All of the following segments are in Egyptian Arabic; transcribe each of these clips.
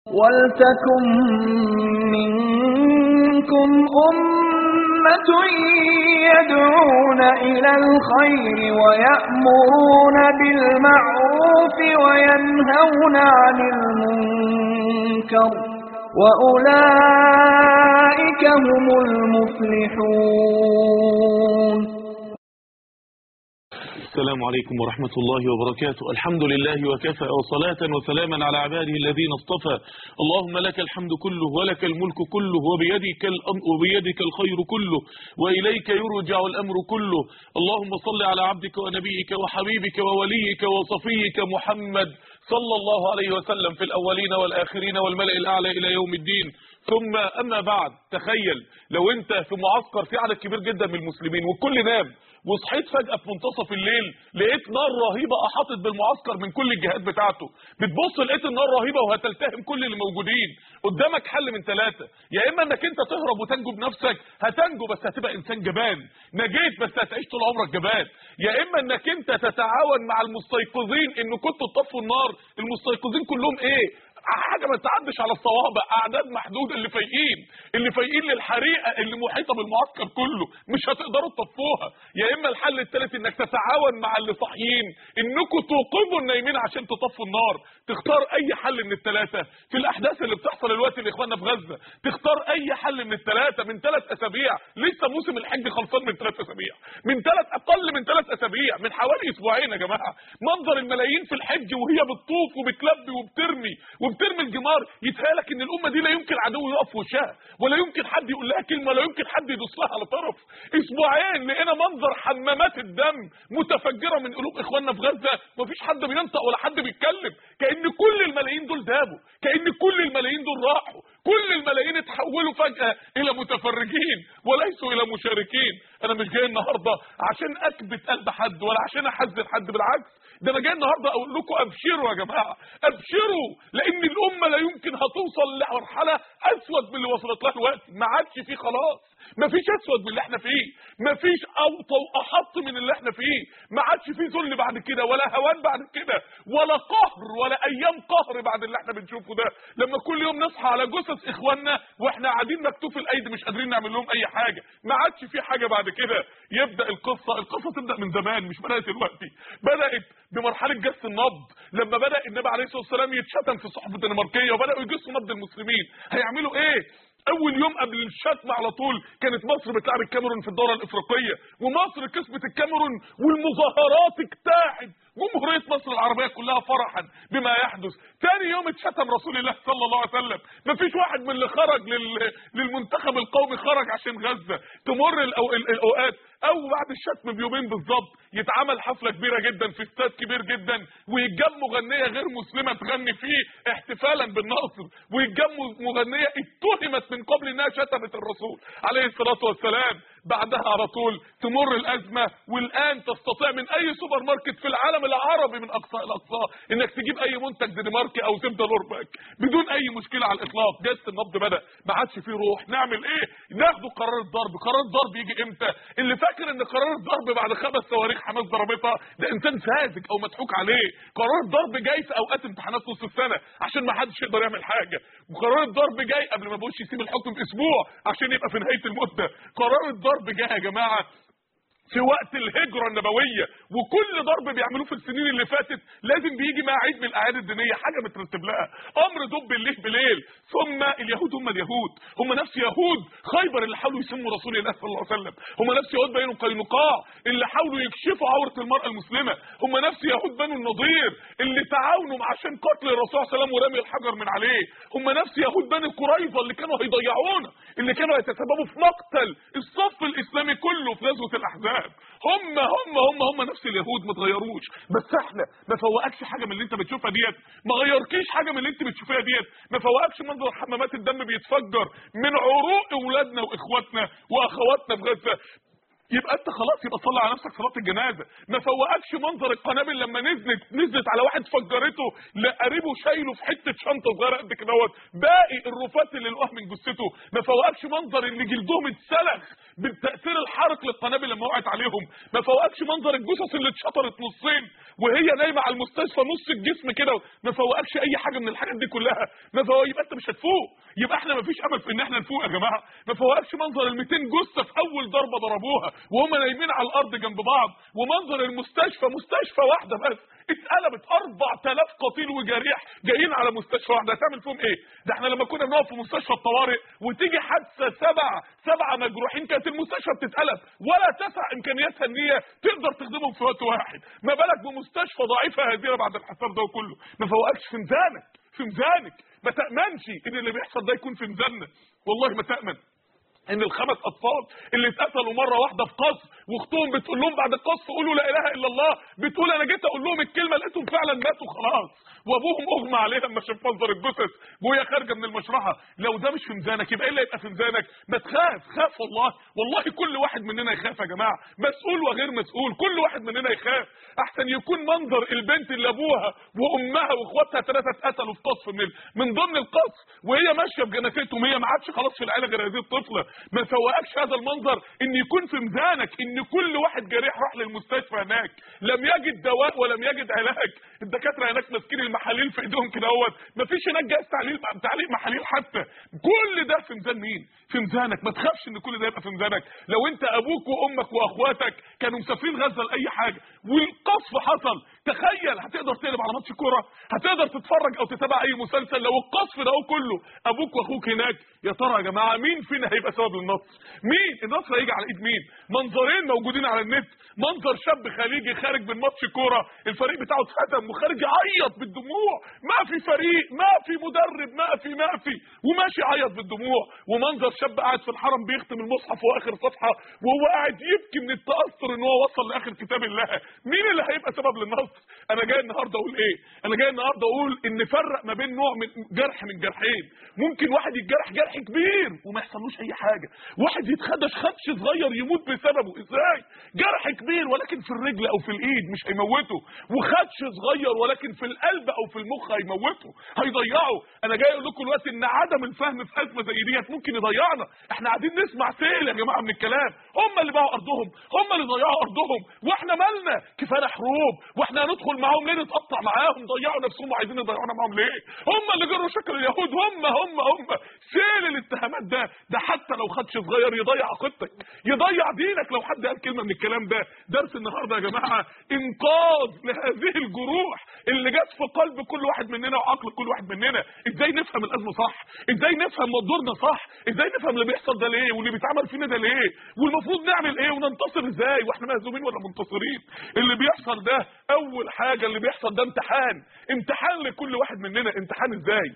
ولتكن منكم أمة يدعون إلى الخير ويأمرون بالمعروف وينهون عن المنكر وأولئك هم المفلحون السلام عليكم ورحمة الله وبركاته الحمد لله وكفى وصلاة وسلاما على عباده الذين اصطفى اللهم لك الحمد كله ولك الملك كله وبيدك, الأمر وبيدك الخير كله وإليك يرجع الأمر كله اللهم صل على عبدك ونبيك وحبيبك ووليك وصفيك محمد صلى الله عليه وسلم في الأولين والآخرين والملأ الأعلى إلى يوم الدين ثم أما بعد تخيل لو أنت في معسكر في عدد كبير جدا من المسلمين والكل نام وصحيت فجأة في منتصف الليل لقيت نار رهيبة أحاطت بالمعسكر من كل الجهات بتاعته بتبص لقيت النار رهيبة وهتلتهم كل اللي موجودين قدامك حل من ثلاثة يا إما إنك أنت تهرب وتنجو بنفسك هتنجو بس هتبقى إنسان جبان نجيت بس هتعيش طول عمرك جبان يا إما إنك أنت تتعاون مع المستيقظين إن كنتوا تطفوا النار المستيقظين كلهم إيه حاجه ما تعدش على الصوابع اعداد محدوده اللي فايقين اللي فايقين للحريقه اللي محيطه بالمعسكر كله مش هتقدروا تطفوها يا اما الحل الثالث انك تتعاون مع اللي صاحيين انكم توقظوا النايمين عشان تطفوا النار تختار اي حل من الثلاثه في الاحداث اللي بتحصل دلوقتي لاخواننا في غزه تختار اي حل من الثلاثه من ثلاث اسابيع لسه موسم الحج خلصان من ثلاث اسابيع من ثلاث اقل من ثلاث اسابيع من حوالي اسبوعين يا جماعه منظر الملايين في الحج وهي بتطوف وبتلبي وبترمي وبترمي الجمار يتهيألك ان الامه دي لا يمكن عدو يقف في وشها ولا يمكن حد يقول لها كلمه ولا يمكن حد يدوس لها على طرف اسبوعين لقينا منظر حمامات الدم متفجره من قلوب اخواننا في غزه مفيش حد بينطق ولا حد بيتكلم كان كل الملايين دول دابوا كان كل الملايين دول راحوا كل الملايين اتحولوا فجاه الى متفرجين وليسوا الى مشاركين انا مش جاي النهارده عشان اكبت قلب حد ولا عشان احزن حد بالعكس ده انا جاي النهارده اقول لكم ابشروا يا جماعه ابشروا لان الامه لا يمكن هتوصل لمرحله اسود من اللي وصلت لها الوقت ما عادش فيه خلاص مفيش اسود من اللي احنا فيه مفيش اوطى واحط من اللي احنا فيه ما عادش فيه ذل بعد كده ولا هوان بعد كده ولا قهر ولا ايام قهر بعد اللي احنا بنشوفه ده لما كل يوم نصحى على جثث اخواننا واحنا قاعدين مكتوف الايدي مش قادرين نعمل لهم اي حاجه ما عادش في حاجه بعد كده يبدا القصه القصه تبدا من زمان مش بدات دلوقتي بدات بمرحله جس النبض لما بدا النبي عليه الصلاه والسلام يتشتم في الصحف الدنماركيه وبداوا يجسوا نبض المسلمين هيعملوا ايه اول يوم قبل الشتم على طول كانت مصر بتلعب الكاميرون في الدوره الافريقيه ومصر كسبت الكاميرون والمظاهرات اجتاحت جمهوريه مصر العربيه كلها فرحا بما يحدث ثاني يوم اتشتم رسول الله صلى الله عليه وسلم مفيش واحد من اللي خرج لل... للمنتخب القومي خرج عشان غزه تمر الأو... الاوقات او بعد الشتم بيومين بالظبط يتعمل حفله كبيره جدا في استاد كبير جدا ويتجم مغنيه غير مسلمه تغني فيه احتفالا بالنصر ويتجم مغنيه اتهمت من قبل انها شتمت الرسول عليه الصلاه والسلام بعدها على طول تمر الازمه والان تستطيع من اي سوبر ماركت في العالم العربي من اقصى الاقصى انك تجيب اي منتج دنماركي او زبده نورباك بدون اي مشكله على الاطلاق جس النبض بدا ما عادش فيه روح نعمل ايه ناخد قرار الضرب قرار الضرب يجي امتى اللي فاكر ان قرار الضرب بعد خمس صواريخ حماس ضربتها ده انسان ساذج او مضحوك عليه قرار الضرب جاي في اوقات امتحانات نص السنه عشان ما حدش يقدر يعمل حاجه وقرار الضرب جاي قبل ما بوش يسيب الحكم باسبوع عشان يبقى في نهايه المده قرار الضرب جاي يا جماعه في وقت الهجرة النبوية وكل ضرب بيعملوه في السنين اللي فاتت لازم بيجي مع عيد من الاعياد الدينية حاجة مترتب لها امر دب بالليل بليل ثم اليهود هم اليهود هم نفس يهود خيبر اللي حاولوا يسموا رسول الله صلى الله عليه وسلم هم نفس يهود بنو قينقاع اللي حاولوا يكشفوا عورة المرأة المسلمة هم نفس يهود بنو النضير اللي تعاونوا عشان قتل الرسول صلى الله عليه وسلم ورمي الحجر من عليه هم نفس يهود بني قريظة اللي كانوا هيضيعونا اللي كانوا هيتسببوا في مقتل الصف الاسلامي كله في غزوة الاحزاب هم هم هم هم نفس اليهود ما اتغيروش بس احنا ما فوقكش حاجه من اللي انت بتشوفها ديت ما غيركيش حاجه من اللي انت بتشوفيها ديت ما فوقكش منظر حمامات الدم بيتفجر من عروق اولادنا واخواتنا واخواتنا في غزه يبقى انت خلاص يبقى صلي على نفسك صلاه الجنازه ما فوقكش منظر القنابل لما نزلت نزلت على واحد فجرته لقريبه شايله في حته شنطه صغيره قد كده اهوت باقي الرفات اللي لقوها من جثته ما فوقكش منظر ان جلدهم اتسلخ بالتاثير الحارق للقنابل لما وقعت عليهم ما فوقكش منظر الجثث اللي اتشطرت نصين وهي نايمه على المستشفى نص الجسم كده ما فوقكش اي حاجه من الحاجات دي كلها ما فوق يبقى انت مش هتفوق يبقى احنا ما فيش امل في ان احنا نفوق يا جماعه ما فوقكش منظر ال 200 جثه في اول ضربه ضربوها وهم نايمين على الارض جنب بعض ومنظر المستشفى مستشفى واحده بس اتقلبت 4000 قتيل وجريح جايين على مستشفى واحده هتعمل فيهم ايه ده احنا لما كنا بنقف في مستشفى الطوارئ وتيجي حادثه سبع سبعه مجروحين كانت المستشفى بتتقلب ولا تسع امكانياتها ان هي تقدر تخدمهم في وقت واحد ما بالك بمستشفى ضعيفه هزيله بعد الحصار ده كله ما فوقكش في ميزانك في ميزانك ما تامنش ان اللي بيحصل ده يكون في ميزاننا والله ما تامن ان الخمس اطفال اللي اتقتلوا مره واحده في قصر واختهم بتقول لهم بعد القصف قولوا لا اله الا الله بتقول انا جيت اقول لهم الكلمه لقيتهم فعلا ماتوا خلاص وابوهم اغمى عليه لما شاف منظر الجثث وهي خارجه من المشرحه لو ده مش في ميزانك يبقى ايه اللي هيبقى في ميزانك ما تخاف خاف والله والله كل واحد مننا يخاف يا جماعه مسؤول وغير مسؤول كل واحد مننا يخاف احسن يكون منظر البنت اللي ابوها وامها واخواتها ثلاثه اتقتلوا في قصف من من ضمن القصف وهي ماشيه بجنازتهم هي ما عادش خلاص في العيله غير هذه الطفله ما فوقكش هذا المنظر ان يكون في ميزانك ان كل واحد جريح راح للمستشفى هناك لم يجد دواء ولم يجد علاج الدكاتره هناك ماسكين المحاليل في ايديهم كده اهوت مفيش هناك جهاز تعليل تعليق محاليل حتى كل ده في ميزان مين في ميزانك ما تخافش ان كل ده يبقى في ميزانك لو انت ابوك وامك واخواتك كانوا مسافرين غزه لاي حاجه والقصف حصل تخيل هتقدر تقلب على ماتش كوره هتقدر تتفرج او تتابع اي مسلسل لو القصف ده كله ابوك واخوك هناك يا ترى يا جماعه مين فينا هيبقى سبب للنصر مين النصر هيجي على ايد مين منظرين موجودين على النت منظر شاب خليجي خارج من ماتش كوره الفريق بتاعه اتختم وخارج يعيط بالدموع ما في فريق ما في مدرب ما في ما في وماشي يعيط بالدموع ومنظر شاب قاعد في الحرم بيختم المصحف واخر صفحه وهو قاعد يبكي من التاثر ان هو وصل لاخر كتاب الله مين اللي هيبقى سبب للنصر انا جاي النهارده اقول ايه انا جاي النهارده اقول ان نفرق ما بين نوع من جرح من جرحين ممكن واحد يتجرح جرح كبير وما يحصلوش اي حاجه واحد يتخدش خدش صغير يموت بسببه ازاي جرح كبير ولكن في الرجل او في الايد مش هيموته وخدش صغير ولكن في القلب او في المخ هيموته هيضيعه انا جاي اقول لكم دلوقتي ان عدم الفهم في ازمه زي ديت ممكن يضيعنا احنا قاعدين نسمع سيل يا جماعه من الكلام هم اللي باعوا ارضهم هم اللي ضيعوا ارضهم واحنا مالنا كفايه حروب واحنا هندخل معاهم ليه نتقطع معاهم ضيعوا نفسهم وعايزين يضيعونا معاهم ليه هم اللي جروا شكل اليهود هم هم هم سيل الاتهامات ده ده حتى لو خدش صغير يضيع عقيدتك يضيع دينك لو حد قال كلمه من الكلام ده درس النهارده يا جماعه انقاذ لهذه الجروح اللي جت في قلب كل واحد مننا وعقل كل واحد مننا ازاي نفهم الازمه صح ازاي نفهم دورنا صح ازاي نفهم اللي بيحصل ده ليه واللي بيتعمل فينا ده ليه والمفروض نعمل ايه وننتصر ازاي واحنا مهزومين ولا منتصرين اللي بيحصل ده اول حاجه اللي بيحصل ده امتحان امتحان لكل واحد مننا امتحان ازاي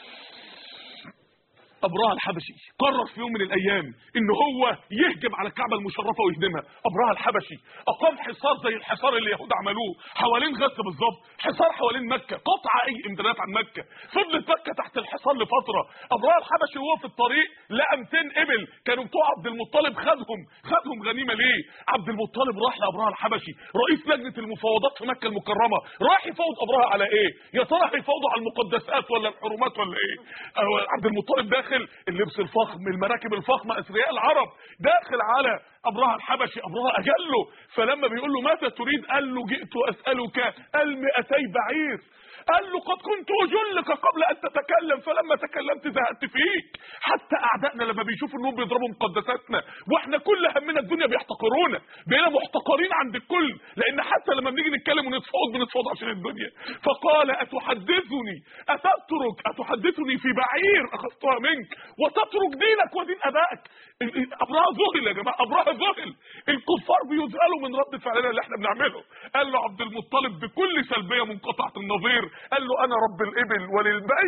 ابراهة الحبشي قرر في يوم من الايام ان هو يهجم على الكعبه المشرفه ويهدمها ابراهة الحبشي اقام حصار زي الحصار اللي اليهود عملوه حوالين غزه بالظبط حصار حوالين مكه قطع اي امدادات عن مكه فضلت مكه تحت الحصار لفتره ابراهة الحبشي وهو في الطريق لقى 200 ابل كانوا بتوع عبد المطلب خدهم خدهم غنيمه ليه عبد المطلب راح لابراهة الحبشي رئيس لجنه المفاوضات في مكه المكرمه راح يفاوض ابراهة على ايه يا ترى هيفاوضوا على المقدسات ولا الحرمات ولا ايه عبد المطلب داخل داخل اللبس الفخم المراكب الفخمه اثرياء العرب داخل على ابراهة الحبشي ابراهة اجله فلما بيقول له ماذا تريد قال له جئت اسالك المئتي بعير قال له قد كنت اجلك قبل ان تتكلم فلما تكلمت زهقت فيك حتى اعدائنا لما بيشوفوا انهم بيضربوا مقدساتنا واحنا كل همنا الدنيا بيحتقرونا بقينا محتقرين عند الكل لان حتى لما بنيجي نتكلم ونتفاوض بنتفاوض عشان الدنيا فقال اتحدثني اتترك اتحدثني في بعير اخذتها منك وتترك دينك ودين ابائك ابراهة ذهل يا جماعه ابراهة ذهل الكفار بيذهلوا من رد فعلنا اللي احنا بنعمله قال له عبد المطلب بكل سلبيه منقطعه النظير قال له انا رب الابل وللبيت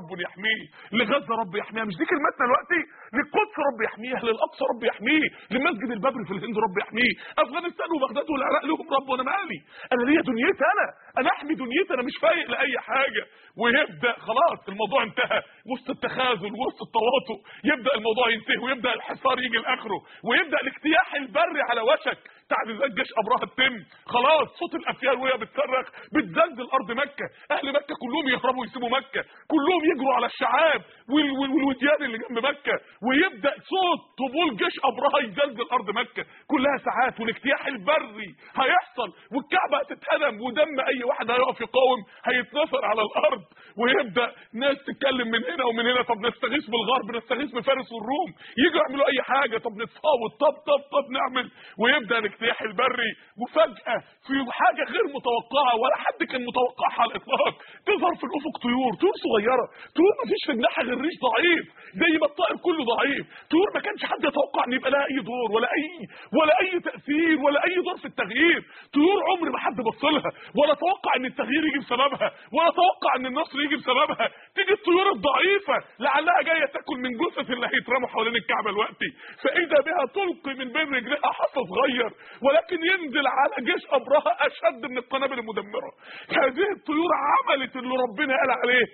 رب يحميه لغزه رب يحميها مش دي كلمتنا دلوقتي للقدس رب يحميها للاقصى رب يحميه لمسجد البدر في الهند رب يحميه افغانستان وبغداد والعراق لهم رب وانا مالي انا ليا دنيتي انا انا احمي دنيتي انا مش فايق لاي حاجه ويبدا خلاص الموضوع انتهى وسط التخاذل وسط التواطؤ يبدا الموضوع ينتهي ويبدا الحصار يجي لاخره ويبدا الاجتياح البري على وشك تعديلات جيش ابرهه تتم خلاص صوت الافيال وهي بتصرخ بتزلزل ارض مكه اهل مكه كلهم يهربوا يسيبوا مكه كلهم يجروا على الشعاب وال- وال- والوديان اللي جنب مكه ويبدا صوت طبول جيش ابرهه يزلزل ارض مكه كلها ساعات والاجتياح البري هيحصل والكعبه هتتهدم ودم اي واحد هيقف يقاوم هيتنثر على الارض ويبدا ناس تتكلم من هنا ومن هنا طب نستغيث بالغرب نستغيث بفارس والروم يجوا يعملوا اي حاجه طب نتفاوض طب طب طب نعمل ويبدا الاجتياح البري وفجاه في حاجه غير متوقعه ولا حد كان متوقعها على الاطلاق تظهر في الافق طيور طيور صغيره طيور ما فيش في جناحها غير ريش ضعيف زي ما الطائر كله ضعيف طيور ما كانش حد يتوقع ان يبقى لها اي دور ولا اي ولا اي تاثير ولا اي دور في التغيير طيور عمر ما حد بص لها ولا توقع ان التغيير يجي بسببها ولا توقع ان النصر يجي بسببها تيجي الطيور الضعيفه لعلها جايه تاكل من جثث اللي هيترموا حوالين الكعبه دلوقتي فاذا بها تلقي من بين رجلها حصى صغير ولكن ينزل على جيش ابرهه اشد من القنابل المدمره هذه الطيور عملت اللي ربنا قال عليه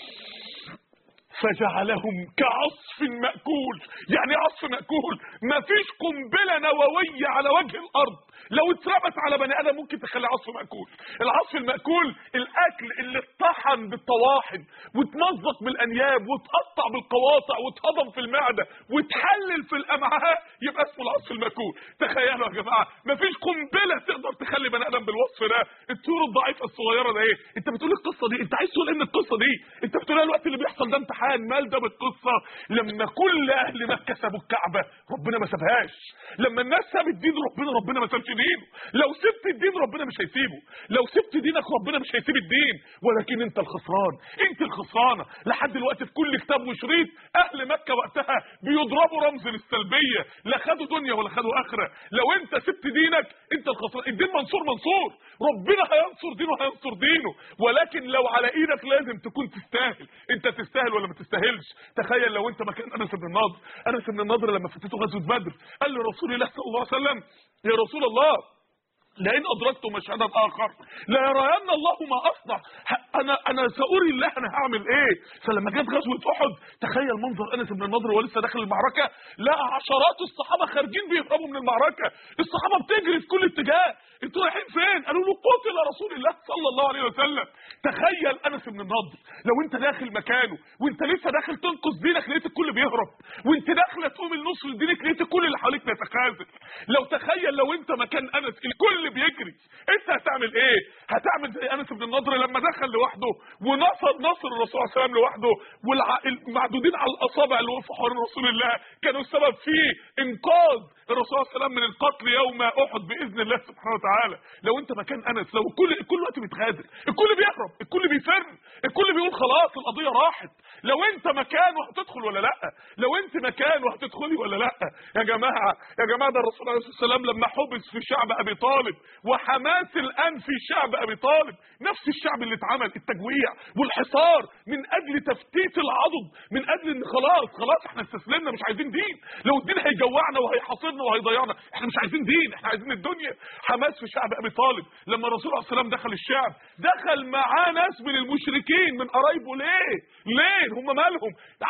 فجعلهم كعصف مأكول يعني إيه عصف مأكول مفيش قنبلة نووية على وجه الأرض لو اترمت على بني آدم ممكن تخلي عصف مأكول العصف المأكول الأكل اللي اتطحن بالطواحن واتمزق بالأنياب واتقطع بالقواطع واتهضم في المعدة واتحلل في الأمعاء يبقى اسمه العصف المأكول تخيلوا يا جماعة مفيش قنبلة تقدر تخلي بني آدم بالوصف ده الطيور الضعيفة الصغيرة ده ايه انت بتقول القصة دي انت عايز تقول ان القصة دي انت بتقول الوقت اللي بيحصل ده امتحان مال ده بالقصة لما كل اهل مكة سابوا الكعبة ربنا ما سابهاش لما الناس سابت دين ربنا ربنا ما سابش دينه لو سبت الدين ربنا مش هيسيبه لو سبت دينك ربنا مش هيسيب الدين ولكن انت الخسران انت الخسرانة لحد دلوقتي في كل كتاب وشريط اهل مكة وقتها بيضربوا رمز للسلبية لا خدوا دنيا ولا خدوا اخرة لو انت سبت دينك انت الخسران الدين منصور منصور ربنا هينصر دينه هينصر دينه ولكن لو على ايدك لازم تكون تستاهل انت تستاهل ولا ما تستاهلش تخيل لو انت مكان انس بن النضر انس بن النضر لما فاتته غزوه بدر قال لرسول الله صلى الله عليه وسلم يا رسول الله لئن ادركت مشهدا اخر لا يرين الله ما اصنع ه- انا انا ساري الله انا هعمل ايه فلما جت غزوه احد تخيل منظر انس بن النضر وهو لسه داخل المعركه لقى عشرات الصحابه خارجين بيهربوا من المعركه الصحابه بتجري في كل اتجاه انتوا رايحين فين قالوا له قتل رسول الله صلى الله عليه وسلم تخيل انس بن النضر لو انت داخل مكانه وانت لسه داخل تنقذ دينك لقيت الكل بيهرب وانت داخله تقوم النصر لدينك لقيت كل اللي حواليك بيتخاذل لو تخيل لو انت مكان انس الكل بيجري انت هتعمل ايه هتعمل زي انس بن النضر لما دخل لوحده ونصر نصر الرسول صلى الله عليه وسلم لوحده والمعدودين على الاصابع اللي وقفوا حوالين رسول الله كانوا السبب في انقاذ الرسول صلى الله عليه وسلم من القتل يوم احد باذن الله سبحانه وتعالى لو انت مكان انس لو الكل الكل وقت بيتغادر الكل بيهرب الكل بيفر الكل بيقول خلاص القضيه راحت لو انت مكانه هتدخل ولا لا لو انت مكانه هتدخلي ولا لا يا جماعه يا جماعه ده الرسول عليه الصلاه والسلام لما حبس في شعب ابي طالب وحماس الان في شعب ابي طالب نفس الشعب اللي اتعمل التجويع والحصار من اجل تفتيت العضد من اجل ان خلاص خلاص احنا استسلمنا مش عايزين دين لو الدين هيجوعنا وهيحاصرنا وهيضيعنا احنا مش عايزين دين احنا عايزين الدنيا حماس في شعب ابي طالب لما الرسول عليه الصلاه والسلام دخل الشعب دخل معاه ناس من المشركين من قرايبه ليه ليه هم مالهم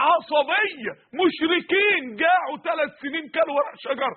عصبيه مشركين جاعوا ثلاث سنين كانوا ورق شجر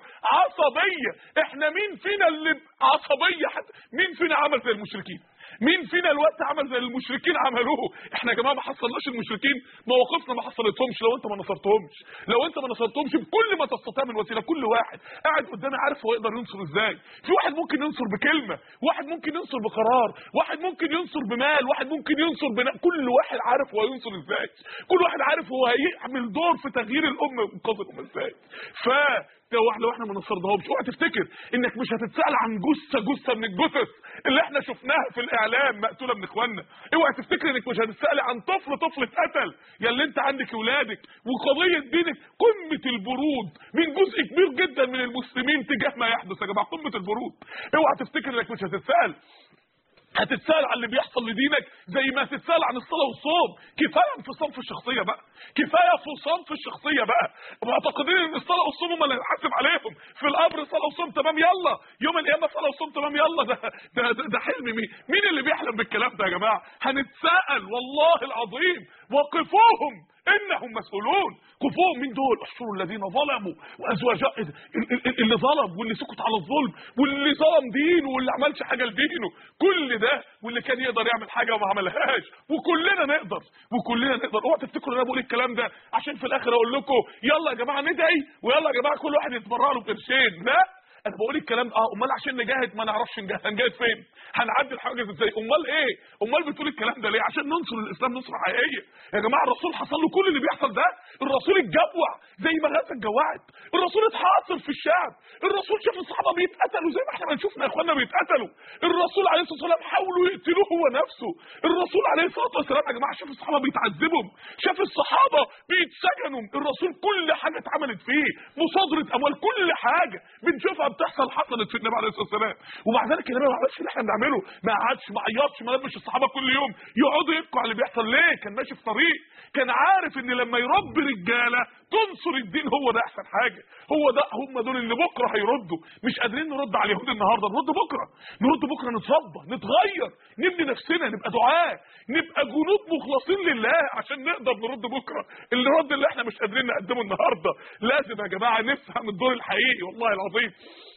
عصبيه احنا مين فينا اللي عصبيه حتى مين فينا عمل زي المشركين مين فينا الوقت عمل زي المشركين عملوه احنا يا جماعه ما حصلناش المشركين مواقفنا ما حصلتهمش لو انت ما نصرتهمش لو انت ما نصرتهمش بكل ما تستطيع من وسيله كل واحد قاعد قدامي عارف هو يقدر ينصر ازاي في واحد ممكن ينصر بكلمه واحد ممكن ينصر بقرار واحد ممكن ينصر بمال واحد ممكن ينصر بنا كل واحد عارف هو ينصر ازاي كل واحد عارف هو هيعمل دور في تغيير الامه وانقاذ الامه ازاي ف لو احنا لو احنا ما نصرناهمش اوعى تفتكر انك مش هتتسال عن جثه جثه من الجثث اللي احنا شفناها في الاعلام مقتوله من اخواننا اوعى تفتكر انك مش هتتسال عن طفل طفل اتقتل يا اللي انت عندك اولادك وقضيه دينك قمه البرود من جزء كبير جدا من المسلمين تجاه ما يحدث يا جماعه قمه البرود اوعى تفتكر انك مش هتتسال هتتسال عن اللي بيحصل لدينك زي ما هتتسال عن الصلاه والصوم كفايه انفصام في الشخصيه بقى كفايه فصام في الشخصيه بقى معتقدين ان الصلاه والصوم هم اللي هنحاسب عليهم في القبر صلاه وصوم تمام يلا يوم القيامه صلاه وصوم تمام يلا ده ده, ده, ده حلم مين مين اللي بيحلم بالكلام ده يا جماعه هنتسال والله العظيم وقفوهم انهم مسؤولون كفوهم من دول احشروا الذين ظلموا وازواجا اللي ظلم واللي سكت على الظلم واللي ظلم دينه واللي عملش حاجه لدينه كل ده واللي كان يقدر يعمل حاجه وما عملهاش وكلنا نقدر وكلنا نقدر اوعوا تفتكروا ان انا بقول الكلام ده عشان في الاخر اقول لكم يلا يا جماعه ندعي ويلا يا جماعه كل واحد يتبرع له بقرشين لا انا بقول الكلام اه امال عشان نجاهد ما نعرفش نجاهد هنجاهد فين هنعدي الحاجز ازاي امال ايه امال بتقول الكلام ده ليه عشان ننصر الاسلام نصره حقيقيه يا جماعه الرسول حصل له كل اللي بيحصل ده الرسول اتجوع زي ما غزه اتجوعت الرسول اتحاصر في الشعب الرسول شاف الصحابه بيتقتلوا زي ما احنا بنشوفنا يا اخوانا بيتقتلوا الرسول عليه الصلاه والسلام حاولوا يقتلوه هو نفسه الرسول عليه الصلاه والسلام يا جماعه شاف الصحابه بيتعذبوا شاف الصحابه بيتسجنوا الرسول كل حاجه اتعملت فيه مصادره اموال كل حاجه بنشوفها بتحصل حصلت في النبي عليه الصلاه والسلام ومع ذلك النبي ما عملش اللي احنا بنعمله ما قعدش ما عيطش ما لمش الصحابه كل يوم يقعدوا يبكوا على اللي بيحصل ليه كان ماشي في طريق كان عارف ان لما يربي رجاله تنصر الدين هو ده احسن حاجه هو ده هم دول اللي بكره هيردوا مش قادرين نرد على اليهود النهارده نرد بكره نرد بكره نتربى نتغير نبني نفسنا نبقى دعاه نبقى جنود مخلصين لله عشان نقدر نرد بكره الرد اللي احنا مش قادرين نقدمه النهارده لازم يا جماعه نفهم الدور الحقيقي والله العظيم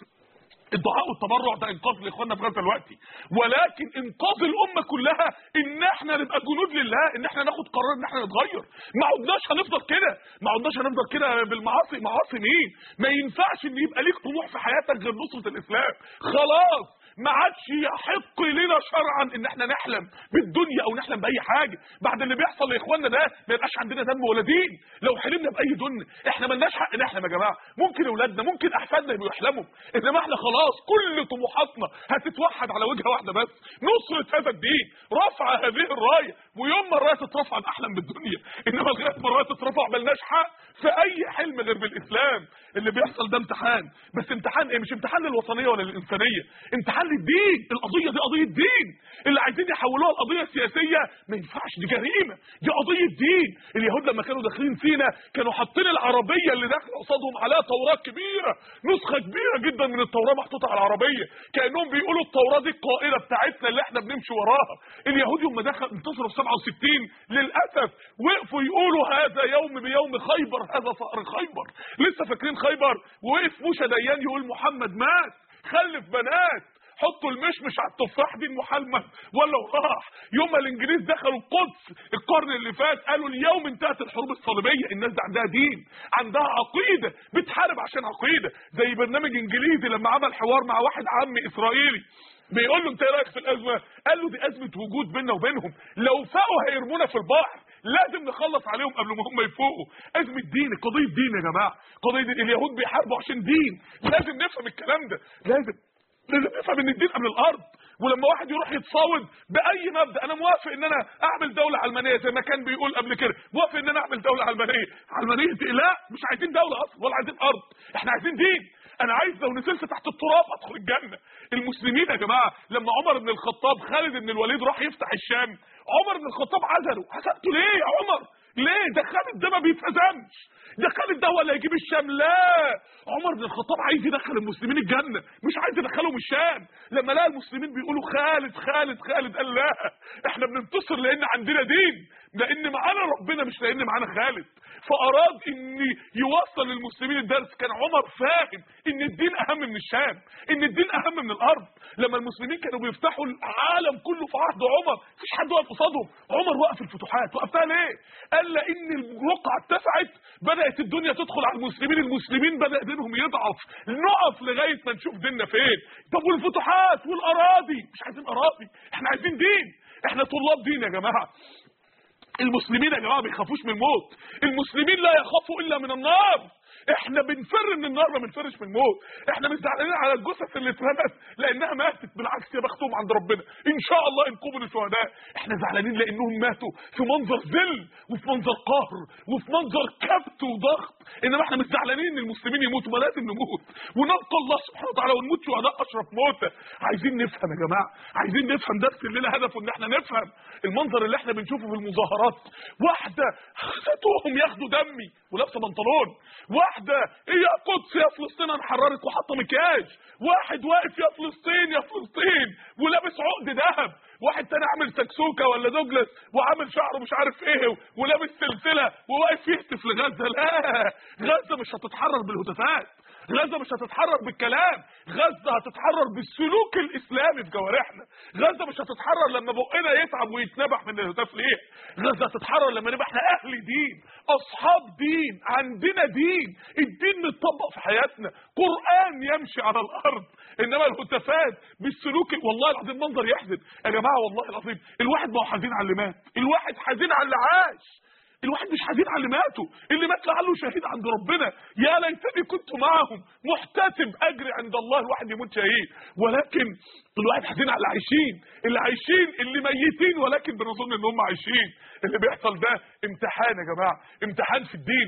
الدعاء والتبرع ده انقاذ لاخواننا في غزه دلوقتي ولكن انقاذ الامه كلها ان احنا نبقى جنود لله ان احنا ناخد قرار ان احنا نتغير ما عدناش هنفضل كده ما عدناش هنفضل كده بالمعاصي معاصي مين ما ينفعش ان يبقى ليك طموح في حياتك غير نصره الاسلام خلاص ما عادش يحق لنا شرعا ان احنا نحلم بالدنيا او نحلم باي حاجه بعد اللي بيحصل لاخواننا ده ما يبقاش عندنا دم ولا دين لو حلمنا باي دنيا احنا ملناش حق نحلم يا جماعه ممكن اولادنا ممكن احفادنا يبقوا يحلموا انما احنا خلاص كل طموحاتنا هتتوحد على وجهه واحده بس نصره هذا الدين رفع هذه الرايه ويوم ما الرايه تترفع نحلم بالدنيا انما لغايه ما الرايه تترفع ملناش حق في اي حلم غير بالاسلام اللي بيحصل ده امتحان بس امتحان ايه مش امتحان للوطنيه ولا للانسانيه امتحان للدين القضيه دي قضيه دين اللي عايزين يحولوها لقضيه سياسيه ما ينفعش دي جريمه دي قضيه دين اليهود لما كانوا داخلين سينا كانوا حاطين العربيه اللي داخله قصادهم عليها توراه كبيره نسخه كبيره جدا من التوراه محطوطه على العربيه كانهم بيقولوا التوراه دي القائله بتاعتنا اللي احنا بنمشي وراها اليهود يوم ما دخل انتصروا في 67 للاسف وقفوا يقولوا هذا يوم بيوم خيبر هذا صقر خيبر لسه فاكرين خيبر وقف موسى ديان يقول محمد مات خلف بنات حطوا المشمش على التفاح دي محمد ولا راح يوم ما الانجليز دخلوا القدس القرن اللي فات قالوا اليوم انتهت الحروب الصليبيه الناس دي عندها دين عندها عقيده بتحارب عشان عقيده زي برنامج انجليزي لما عمل حوار مع واحد عمي اسرائيلي بيقول له انت ايه رايك في الازمه قال له دي ازمه وجود بيننا وبينهم لو فاقوا هيرمونا في البحر لازم نخلص عليهم قبل ما هم يفوقوا ازمه دين قضيه دين يا جماعه قضيه دين. اليهود بيحاربوا عشان دين لازم نفهم الكلام ده لازم لازم نفهم ان الدين قبل الارض ولما واحد يروح يتصاوب باي مبدا انا موافق ان انا اعمل دوله علمانيه زي ما كان بيقول قبل كده موافق ان انا اعمل دوله علمانيه علمانيه إيه؟ لا مش عايزين دوله اصلا ولا عايزين ارض احنا عايزين دين انا عايز لو نزلت تحت التراب ادخل الجنه المسلمين يا جماعه لما عمر بن الخطاب خالد بن الوليد راح يفتح الشام عمر بن الخطاب عزله عزلته ليه يا عمر ليه ده خالد ده ما بيتهزمش ده خالد ده هو اللي هيجيب الشام لا عمر بن الخطاب عايز يدخل المسلمين الجنه مش عايز يدخلهم الشام لما لقى المسلمين بيقولوا خالد خالد خالد قال لا احنا بننتصر لان عندنا دين لان معانا ربنا مش لان معانا خالد فاراد ان يوصل للمسلمين الدرس كان عمر فاهم ان الدين اهم من الشام ان الدين اهم من الارض لما المسلمين كانوا بيفتحوا العالم كله في عهد عمر مفيش حد واقف قصادهم عمر وقف الفتوحات وقفتها ليه قال لان الرقعه اتسعت بدات الدنيا تدخل على المسلمين المسلمين بدا دينهم يضعف نقف لغايه ما نشوف ديننا فين طب والفتوحات والاراضي مش عايزين اراضي احنا عايزين دين احنا طلاب دين يا جماعه المسلمين يا جماعه ما بيخافوش من الموت المسلمين لا يخافوا الا من النار احنا بنفر من النار ما بنفرش من الموت احنا مش زعلانين على الجثث اللي اترمت لانها ماتت بالعكس يا بختهم عند ربنا ان شاء الله ان قبلوا شهداء احنا زعلانين لانهم ماتوا في منظر ذل وفي منظر قهر وفي منظر كبت وضغط انما احنا مش زعلانين ان المسلمين يموتوا ما لازم نموت ونلقى الله سبحانه وتعالى ونموت شهداء اشرف موتى عايزين نفهم يا جماعه عايزين نفهم درس الليله هدفه ان احنا نفهم المنظر اللي احنا بنشوفه في المظاهرات واحده خدتهم ياخدوا دمي ولابسه بنطلون واحده ايه يا قدس يا فلسطين انا حررت وحاطه مكياج واحد واقف يا فلسطين يا فلسطين ولابس عقد ذهب واحد تاني عامل سكسوكه ولا دوجلاس وعامل شعره مش عارف ايه ولابس سلسله وواقف يهتف لغزه لا غزه مش هتتحرر بالهتافات غزه مش هتتحرر بالكلام غزه هتتحرر بالسلوك الاسلامي في جوارحنا غزه مش هتتحرر لما بقنا يتعب ويتنبح من الهتاف ليه غزه هتتحرر لما نبقى احنا اهل دين اصحاب دين عندنا دين الدين متطبق في حياتنا قران يمشي على الارض انما الهتافات بالسلوك والله العظيم منظر يحزن يا جماعه والله العظيم الواحد ما هو حزين على اللي مات الواحد حزين على اللي عاش الواحد مش حزين على اللي ماتوا اللي مات لعله شهيد عند ربنا يا ليتني كنت معهم محتسب اجر عند الله الواحد يموت شهيد ولكن الواحد حزين على اللي عايشين اللي عايشين اللي ميتين ولكن بنظن ان هم عايشين اللي بيحصل ده امتحان يا جماعه امتحان في الدين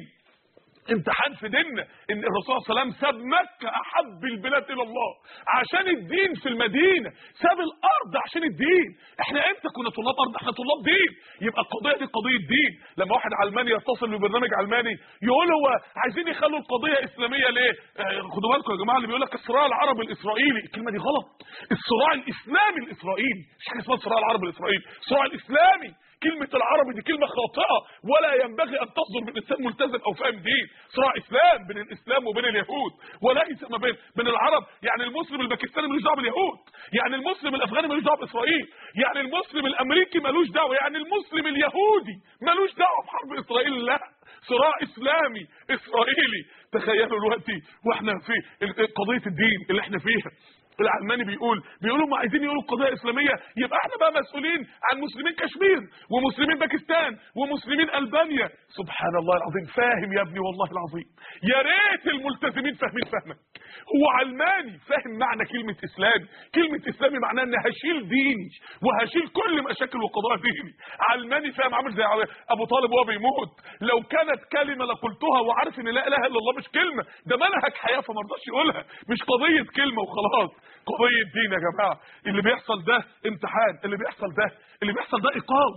امتحان في ديننا ان الرسول صلى الله عليه وسلم ساب مكه احب البلاد الى الله عشان الدين في المدينه ساب الارض عشان الدين احنا امتى كنا طلاب ارض احنا طلاب دين يبقى القضيه دي قضيه دين لما واحد علماني يتصل ببرنامج علماني يقول هو عايزين يخلوا القضيه اسلاميه ليه آه خدوا بالكم يا جماعه اللي بيقول لك الصراع العربي الاسرائيلي الكلمه دي غلط الصراع الاسلامي الاسرائيلي مش حاجه اسمها الصراع العربي الاسرائيلي الصراع الاسلامي كلمة العربي دي كلمة خاطئة ولا ينبغي أن تصدر من إنسان ملتزم أو فاهم دين صراع إسلام بين الإسلام وبين اليهود وليس ما بين بين العرب يعني المسلم الباكستاني ملوش دعوة باليهود يعني المسلم الأفغاني ملوش دعوة بإسرائيل يعني المسلم الأمريكي ملوش دعوة يعني المسلم اليهودي ملوش دعوة بحرب إسرائيل لا صراع إسلامي إسرائيلي تخيلوا دلوقتي واحنا في قضية الدين اللي احنا فيها العلماني بيقول بيقولوا ما عايزين يقولوا قضيه اسلاميه يبقى احنا بقى مسؤولين عن مسلمين كشمير ومسلمين باكستان ومسلمين البانيا سبحان الله العظيم فاهم يا ابني والله العظيم يا ريت الملتزمين فاهمين فهمك هو علماني فاهم معنى كلمه اسلام كلمه اسلامي معناها ان هشيل ديني وهشيل كل مشاكل وقضايا ديني علماني فاهم عامل زي ابو طالب وهو بيموت لو كانت كلمه لقلتها وعارف ان لا اله الا الله مش كلمه ده منهج حياه فما رضاش يقولها مش قضيه كلمه وخلاص قضية دين يا جماعة اللي بيحصل ده امتحان اللي بيحصل ده اللي بيحصل ده ايقاظ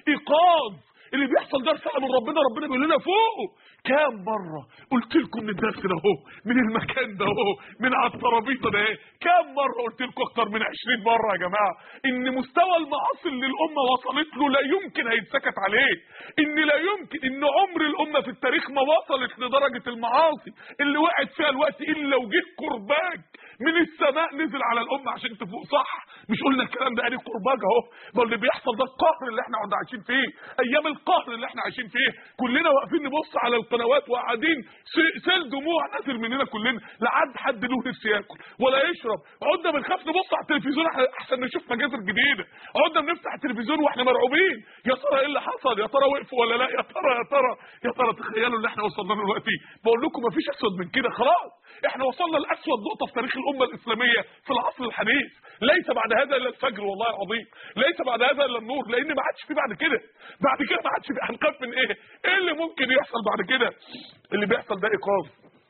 ايقاظ اللي بيحصل ده رسالة من ربنا ربنا بيقول لنا فوقه كام مرة قلت لكم من الدرس ده اهو من المكان ده اهو من على الترابيزه ده ايه كام مرة قلت لكم اكتر من 20 مرة يا جماعة ان مستوى المعاصي اللي الامة وصلت له لا يمكن هيتسكت عليه ان لا يمكن ان عمر الامة في التاريخ ما وصلت لدرجة المعاصي اللي وقعت فيها الوقت الا وجه كرباج من السماء نزل على الامه عشان تفوق صح مش قلنا الكلام ده ادي قرباج اهو ما اللي بيحصل ده القهر اللي احنا قاعدين عايشين فيه ايام القهر اللي احنا عايشين فيه كلنا واقفين نبص على القنوات وقاعدين سيل دموع نازل مننا كلنا لا عاد حد له نفس ياكل ولا يشرب قعدنا بنخاف نبص على التلفزيون احسن نشوف مجازر جديده قعدنا بنفتح التلفزيون واحنا مرعوبين يا ترى ايه اللي حصل يا ترى وقفوا ولا لا يا ترى يا ترى يا ترى تخيلوا اللي احنا وصلنا له دلوقتي بقول لكم مفيش اسود من كده خلاص احنا وصلنا لاسود نقطه في تاريخ الامه الاسلاميه في العصر الحديث ليس بعد هذا الا الفجر والله العظيم ليس بعد هذا الا النور لان ما عادش في بعد كده بعد كده ما عادش في هنخاف من ايه ايه اللي ممكن يحصل بعد كده اللي بيحصل ده ايقاظ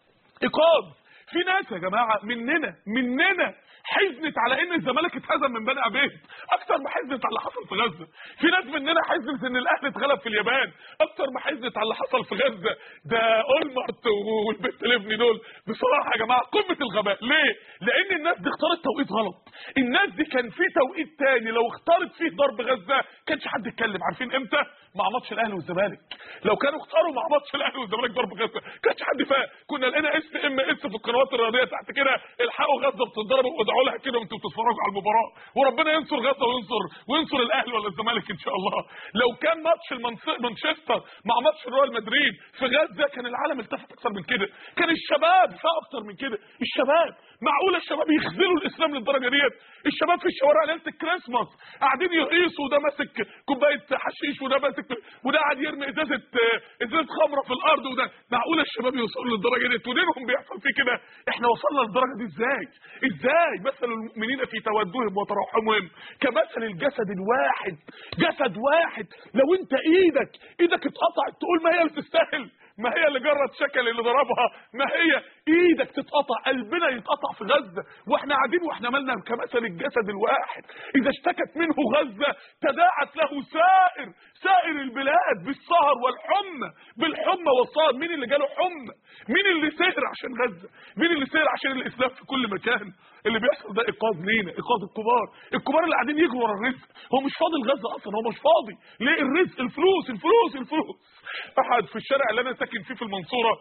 ايقاظ في ناس يا جماعه مننا مننا حزنت على ان الزمالك اتهزم من بني عبيد اكتر ما حزنت على اللي حصل في غزه في ناس مننا حزنت ان الاهلي اتغلب في اليابان اكتر ما حزنت على اللي حصل في غزه ده اولمرت والبنت ليفني دول بصراحه يا جماعه قمه الغباء ليه لان الناس دي اختارت توقيت غلط الناس دي كان في توقيت تاني لو اختارت فيه ضرب غزه كانش حد يتكلم عارفين امتى مع ماتش الاهلي والزمالك لو كانوا اختاروا مع ماتش الاهلي والزمالك ضرب غزه كانش حد فاهم كنا لقينا اس ام اس في القنوات الرياضيه تحت كده الحقوا غزه بتتضرب وادعوا لها كده وانتوا بتتفرجوا على المباراه وربنا ينصر غزه وينصر وينصر الاهلي ولا الزمالك ان شاء الله لو كان ماتش المنص- مانشستر مع ماتش ريال مدريد في غزه كان العالم التفت اكتر من كده كان الشباب فاق اكتر من كده الشباب معقوله الشباب يخذلوا الاسلام للدرجه ديت الشباب في الشوارع ليله الكريسماس قاعدين يقيسوا وده ماسك كوبايه حشيش وده ماسك وده قاعد يرمي ازازه آه، ازازه خمره في الارض وده معقوله الشباب يوصلوا للدرجه دي ودينهم بيحصل فيه كده احنا وصلنا للدرجه دي ازاي ازاي مثل المؤمنين في تودهم وترحمهم كمثل الجسد الواحد جسد واحد لو انت ايدك ايدك اتقطعت تقول ما هي اللي تستاهل ما هي اللي جرت شكل اللي ضربها ما هي ايدك تتقطع قلبنا يتقطع في غزة واحنا قاعدين واحنا مالنا كمثل الجسد الواحد اذا اشتكت منه غزة تداعت له سائر سائر البلاد بالسهر والحمى بالحمى والسهر مين اللي جاله حمى مين اللي سهر عشان غزة مين اللي سهر عشان الاسلام في كل مكان اللي بيحصل ده ايقاظ لينا ايقاظ الكبار الكبار اللي قاعدين يجروا ورا الرزق هو مش فاضي الغزة اصلا هو مش فاضي ليه الرزق الفلوس الفلوس الفلوس احد في الشارع اللي انا ساكن فيه في المنصورة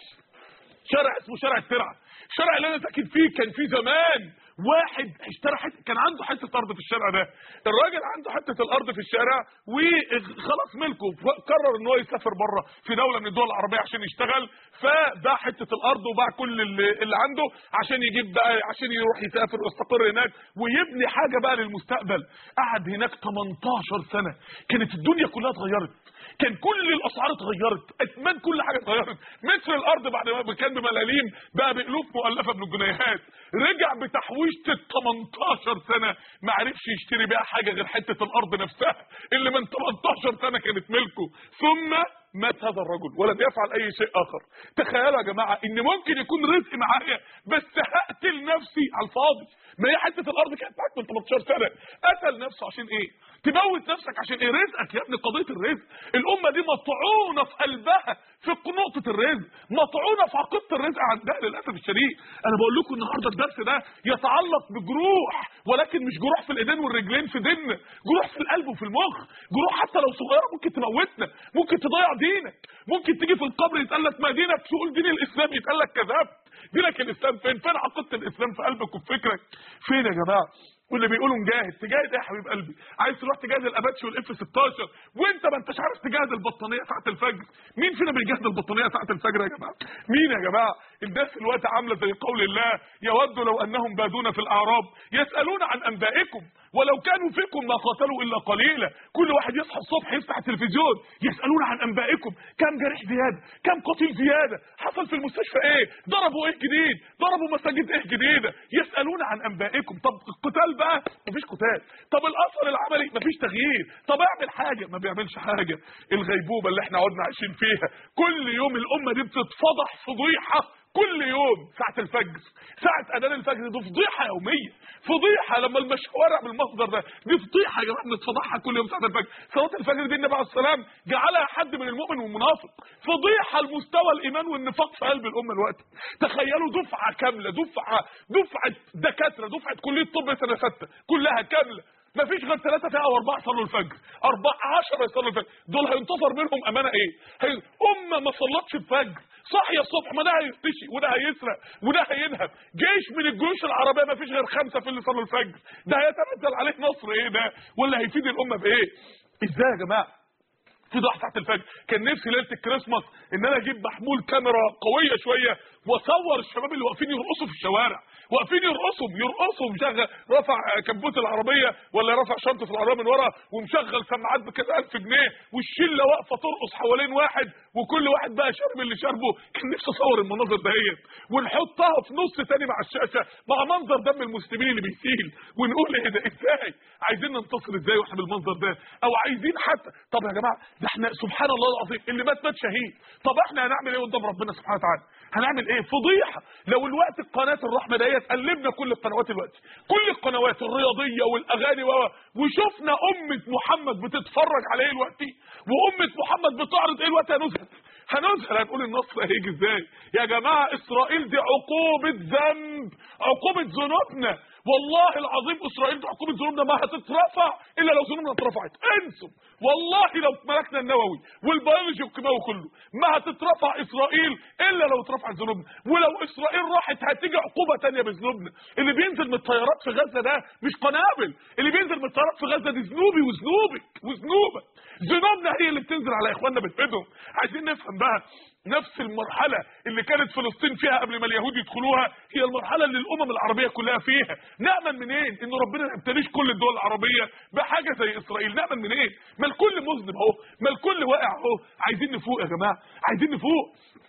شارع اسمه شارع الترعه الشارع اللي انا ساكن فيه كان فيه زمان واحد اشترى حته كان عنده حته ارض في الشارع ده الراجل عنده حته الارض في الشارع وخلاص ملكه قرر ان هو يسافر بره في دوله من الدول العربيه عشان يشتغل فباع حته الارض وباع كل اللي, اللي عنده عشان يجيب بقى عشان يروح يسافر ويستقر هناك ويبني حاجه بقى للمستقبل قعد هناك 18 سنه كانت الدنيا كلها اتغيرت كان كل الاسعار اتغيرت اتمان كل حاجه اتغيرت متر الارض بعد ما كان بملاليم بقى بالوف مؤلفه من الجنيهات رجع بتحويشه ال 18 سنه ما عرفش يشتري بيها حاجه غير حته الارض نفسها اللي من 18 سنه كانت ملكه ثم مات هذا الرجل ولم يفعل اي شيء اخر تخيلوا يا جماعه ان ممكن يكون رزق معايا بس هقتل نفسي على الفاضي ما هي حته الارض كانت معاك من 18 سنه قتل نفسه عشان ايه تموت نفسك عشان ايه رزقك يا ابني قضيه الرزق الامه دي مطعونه في قلبها في نقطه الرزق مطعونه في عقيده الرزق عندها للاسف الشديد انا بقول لكم النهارده الدرس ده يتعلق بجروح ولكن مش جروح في الايدين والرجلين في ديننا جروح في القلب وفي المخ جروح حتى لو صغيره ممكن تموتنا ممكن تضيع دينك ممكن تيجي في القبر يتقال لك ما دينك تقول دين الاسلام يتقال لك كذبت دينك الاسلام فين فين عقيده الاسلام في قلبك وفي فكرك فين يا جماعه واللي بيقولوا نجاهد تجاهد ايه يا حبيب قلبي عايز تروح تجاهد الاباتشي والاف 16 وانت ما انتش عارف تجاهد البطانيه ساعه الفجر مين فينا بيجاهد البطانيه ساعه الفجر يا جماعه مين يا جماعه الناس دلوقتي عامله زي قول الله يود لو انهم بادون في الاعراب يسالون عن انبائكم ولو كانوا فيكم ما قاتلوا الا قليلا كل واحد يصحى الصبح يفتح التلفزيون يسالون عن انبائكم كم جريح زياده كم قتيل زياده حصل في المستشفى ايه ضربوا ايه جديد ضربوا مساجد ايه جديده يسالون عن انبائكم طب القتال بقى مفيش قتال طب الاثر العملي مفيش تغيير طب اعمل حاجه ما بيعملش حاجه الغيبوبه اللي احنا قعدنا عايشين فيها كل يوم الامه دي بتتفضح فضيحه كل يوم ساعة الفجر ساعة أذان الفجر دي فضيحة يومية فضيحة لما المشوارع بالمصدر ده دي فضيحة يا جماعة بنتفضحها كل يوم ساعة الفجر صلاة الفجر دي النبي عليه السلام جعلها حد من المؤمن والمنافق فضيحة لمستوى الإيمان والنفاق في قلب الأمة الوقت تخيلوا دفعة كاملة دفعة دفعة دكاترة دفعة كلية طب سنة ستة كلها كاملة ما فيش غير ثلاثة فئة او اربعة صلوا الفجر اربعة عشرة يصلوا الفجر دول هينتصر منهم امانة ايه هي امة ما صلتش الفجر صاحية الصبح ما ده هيفتشي وده هيسرق وده هينهب جيش من الجيوش العربية ما فيش غير خمسة في اللي صلوا الفجر ده هيتنزل عليه نصر ايه ده ولا هيفيد الامة بايه ازاي يا جماعة في ضحى ساعه الفجر كان نفسي ليله الكريسماس ان انا اجيب محمول كاميرا قويه شويه واصور الشباب اللي واقفين يرقصوا في الشوارع واقفين يرقصوا يرقصوا مشغل رفع كبوت العربيه ولا رفع شنطه العربيه من ورا ومشغل سماعات بكذا الف جنيه والشله واقفه ترقص حوالين واحد وكل واحد بقى شارب اللي شاربه كان نفسي اصور المناظر دهيت ونحطها في نص تاني مع الشاشه مع منظر دم المسلمين اللي بيسيل ونقول ايه ده ازاي عايزين ننتصر ازاي واحنا بالمنظر ده او عايزين حتى طب يا جماعه ده احنا سبحان الله العظيم اللي مات مات شهيد طب احنا هنعمل ايه قدام ربنا سبحانه وتعالى هنعمل ايه فضيحه لو الوقت قناه الرحمه ديت قلبنا كل القنوات الوقت كل القنوات الرياضيه والاغاني و وشفنا امه محمد بتتفرج على ايه الوقت وامه محمد بتعرض ايه الوقت هنذهل هنذهل هنقول النصر هيجي ازاي يا جماعه اسرائيل دي عقوبه ذنب عقوبه ذنوبنا والله العظيم اسرائيل دي عقوبه ذنوبنا ما هتترفع الا لو ذنوبنا اترفعت انسوا والله لو ملكنا النووي والبيولوجي والكيماوي كله ما هتترفع اسرائيل الا لو اترفعت ذنوبنا ولو اسرائيل راحت هتيجي عقوبه تانية بذنوبنا اللي بينزل من الطيارات في غزه ده مش قنابل اللي بينزل من الطيارات في غزه دي ذنوبي وذنوبك وذنوبك ذنوبنا هي اللي بتنزل على اخواننا بتفيدهم عايزين نفهم بقى نفس المرحلة اللي كانت فلسطين فيها قبل ما اليهود يدخلوها هي المرحلة اللي الأمم العربية كلها فيها نامن منين ان ربنا ما يبتليش كل الدول العربيه بحاجه زي اسرائيل نامن منين ما الكل مذنب اهو ما الكل واقع اهو عايزين نفوق يا جماعه عايزين نفوق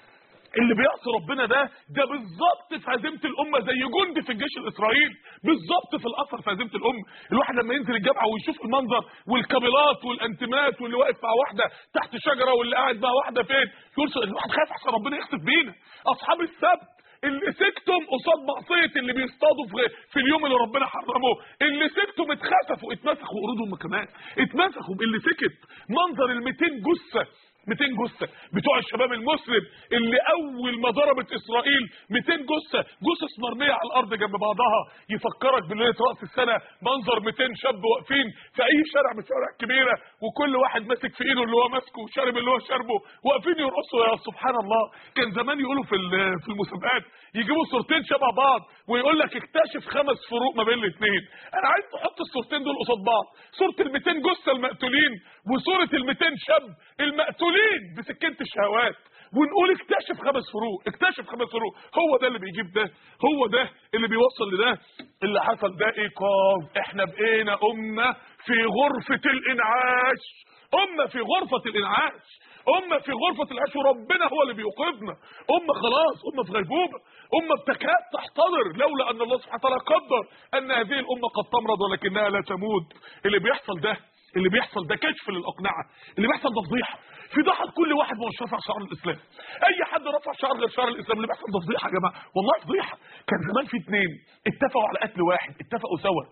اللي بيعصي ربنا ده ده بالظبط في هزيمه الامه زي جندي في الجيش الاسرائيلي بالظبط في الاثر في هزيمه الامه الواحد لما ينزل الجامعه ويشوف المنظر والكابلات والانتمات واللي واقف مع واحده تحت شجره واللي قاعد مع واحده فين يقول الواحد خايف احسن ربنا يخسف بينا اصحاب السبت اللي سكتم قصاد معصيه اللي بيصطادوا في, في اليوم اللي ربنا حرمه اللي سكتم اتخسفوا اتمسخوا قرودهم كمان اتمسخوا اللي سكت منظر ال 200 جثه 200 جثه بتوع الشباب المسلم اللي اول ما ضربت اسرائيل 200 جثه جثث مرميه على الارض جنب بعضها يفكرك بليله راس السنه منظر 200 شاب واقفين في اي شارع من الشوارع الكبيره وكل واحد ماسك في ايده اللي هو ماسكه وشارب اللي هو شاربه واقفين يرقصوا يا سبحان الله كان زمان يقولوا في في المسابقات يجيبوا صورتين شبه بعض ويقول لك اكتشف خمس فروق ما بين الاثنين انا عايز تحط الصورتين دول قصاد بعض صوره ال 200 جثه المقتولين وصوره ال 200 شاب المقتولين مقتولين بسكينه الشهوات ونقول اكتشف خمس فروق اكتشف خمس فروق هو ده اللي بيجيب ده هو ده اللي بيوصل لده اللي حصل ده ايقاف احنا بقينا امه في غرفه الانعاش امه في غرفه الانعاش امه في غرفه الانعاش وربنا هو اللي بيوقظنا امه خلاص امه في غيبوبه امه بتكاد تحتضر لولا ان الله سبحانه وتعالى قدر ان هذه الامه قد تمرض ولكنها لا تموت اللي بيحصل ده اللي بيحصل ده كشف للاقنعه اللي بيحصل ده فضيحه فضيحه كل واحد ما هوش رافع شعار الاسلام اي حد رفع شعار غير شعار الاسلام اللي بيحصل ده فضيحه يا جماعه والله فضيحه كان زمان في اتنين اتفقوا على قتل واحد اتفقوا سوا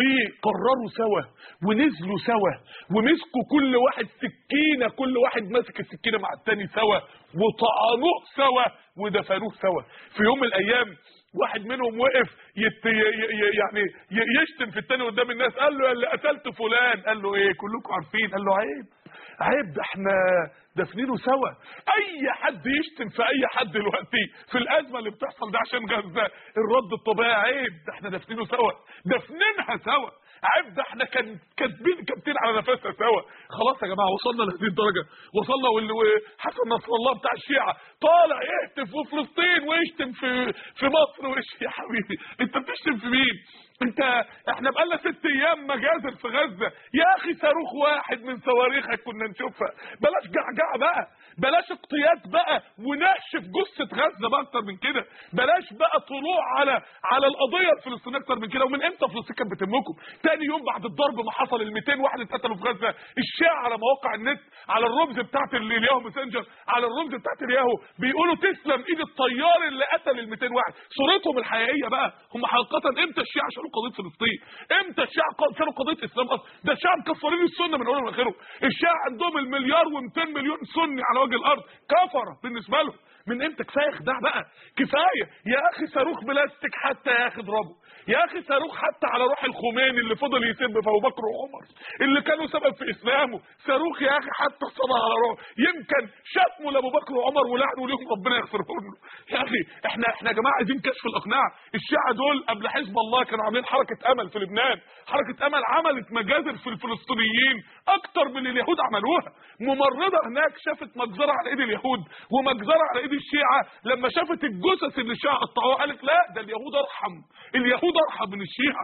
وقرروا سوا ونزلوا سوا ومسكوا كل واحد سكينه كل واحد ماسك السكينه مع التاني سوا وطعنوه سوا ودفنوه سوا في يوم من الايام واحد منهم وقف يت ي ي يعني يشتم في التاني قدام الناس قال له اللي قتلت فلان قال له ايه كلكم عارفين قال له عيب عيب ده احنا دافنينه سوا اي حد يشتم في اي حد دلوقتي في الازمه اللي بتحصل ده عشان غزه الرد الطبيعي عيب ده احنا دافنينه سوا دافنينها سوا عيب ده احنا كان كاتبين كابتين على نفسنا سوا خلاص يا جماعه وصلنا لهذه الدرجه وصلنا وحسن نصر الله بتاع الشيعه طالع يهتف في فلسطين ويشتم في في مصر ويش يا حبيبي انت بتشتم في مين انت احنا بقالنا ست ايام مجازر في غزه يا اخي صاروخ واحد من صواريخك كنا نشوفها بلاش جعجعه بقى بلاش اقتياد بقى ونقشف جثه غزه بقى اكتر من كده بلاش بقى طلوع على على القضيه الفلسطينيه اكتر من كده ومن امتى فلسطين كانت بتهمكم تاني يوم بعد الضرب ما حصل ال 200 واحد اتقتلوا في غزه الشيعة على مواقع النت على الرمز بتاعت الياهو ماسنجر على الرمز بتاعت الياهو بيقولوا تسلم ايد الطيار اللي قتل ال 200 واحد صورتهم الحقيقيه بقى هم حقيقه امتى الشيعة شالوا قضيه فلسطين امتى الشيعة شالوا قضيه اسلام اصلا ده الشيعة مكسرين السنه من اولهم لاخرهم الشيعة عندهم المليار و200 مليون سني على وجه الارض كفره بالنسبه لهم من امتى كفايه خداع بقى كفايه يا اخي صاروخ بلاستيك حتى يا اخي اضربه يا اخي صاروخ حتى على روح الخميني اللي فضل يسب في ابو بكر وعمر اللي كانوا سبب في اسلامه صاروخ يا اخي حتى صدى على روح يمكن شتموا لابو بكر وعمر ولعنوا ليهم ربنا يغفرهم له يا اخي احنا احنا يا جماعه عايزين كشف الاقناع الشيعه دول قبل حزب الله كانوا عاملين حركه امل في لبنان حركه امل عملت مجازر في الفلسطينيين اكتر من اللي اليهود عملوها ممرضه هناك شافت مجزره على ايد اليهود ومجزره على ايد الشيعه لما شافت الجثث اللي الشيعه قطعوها قالت لا ده اليهود ارحم اليهود ارحم من الشيعه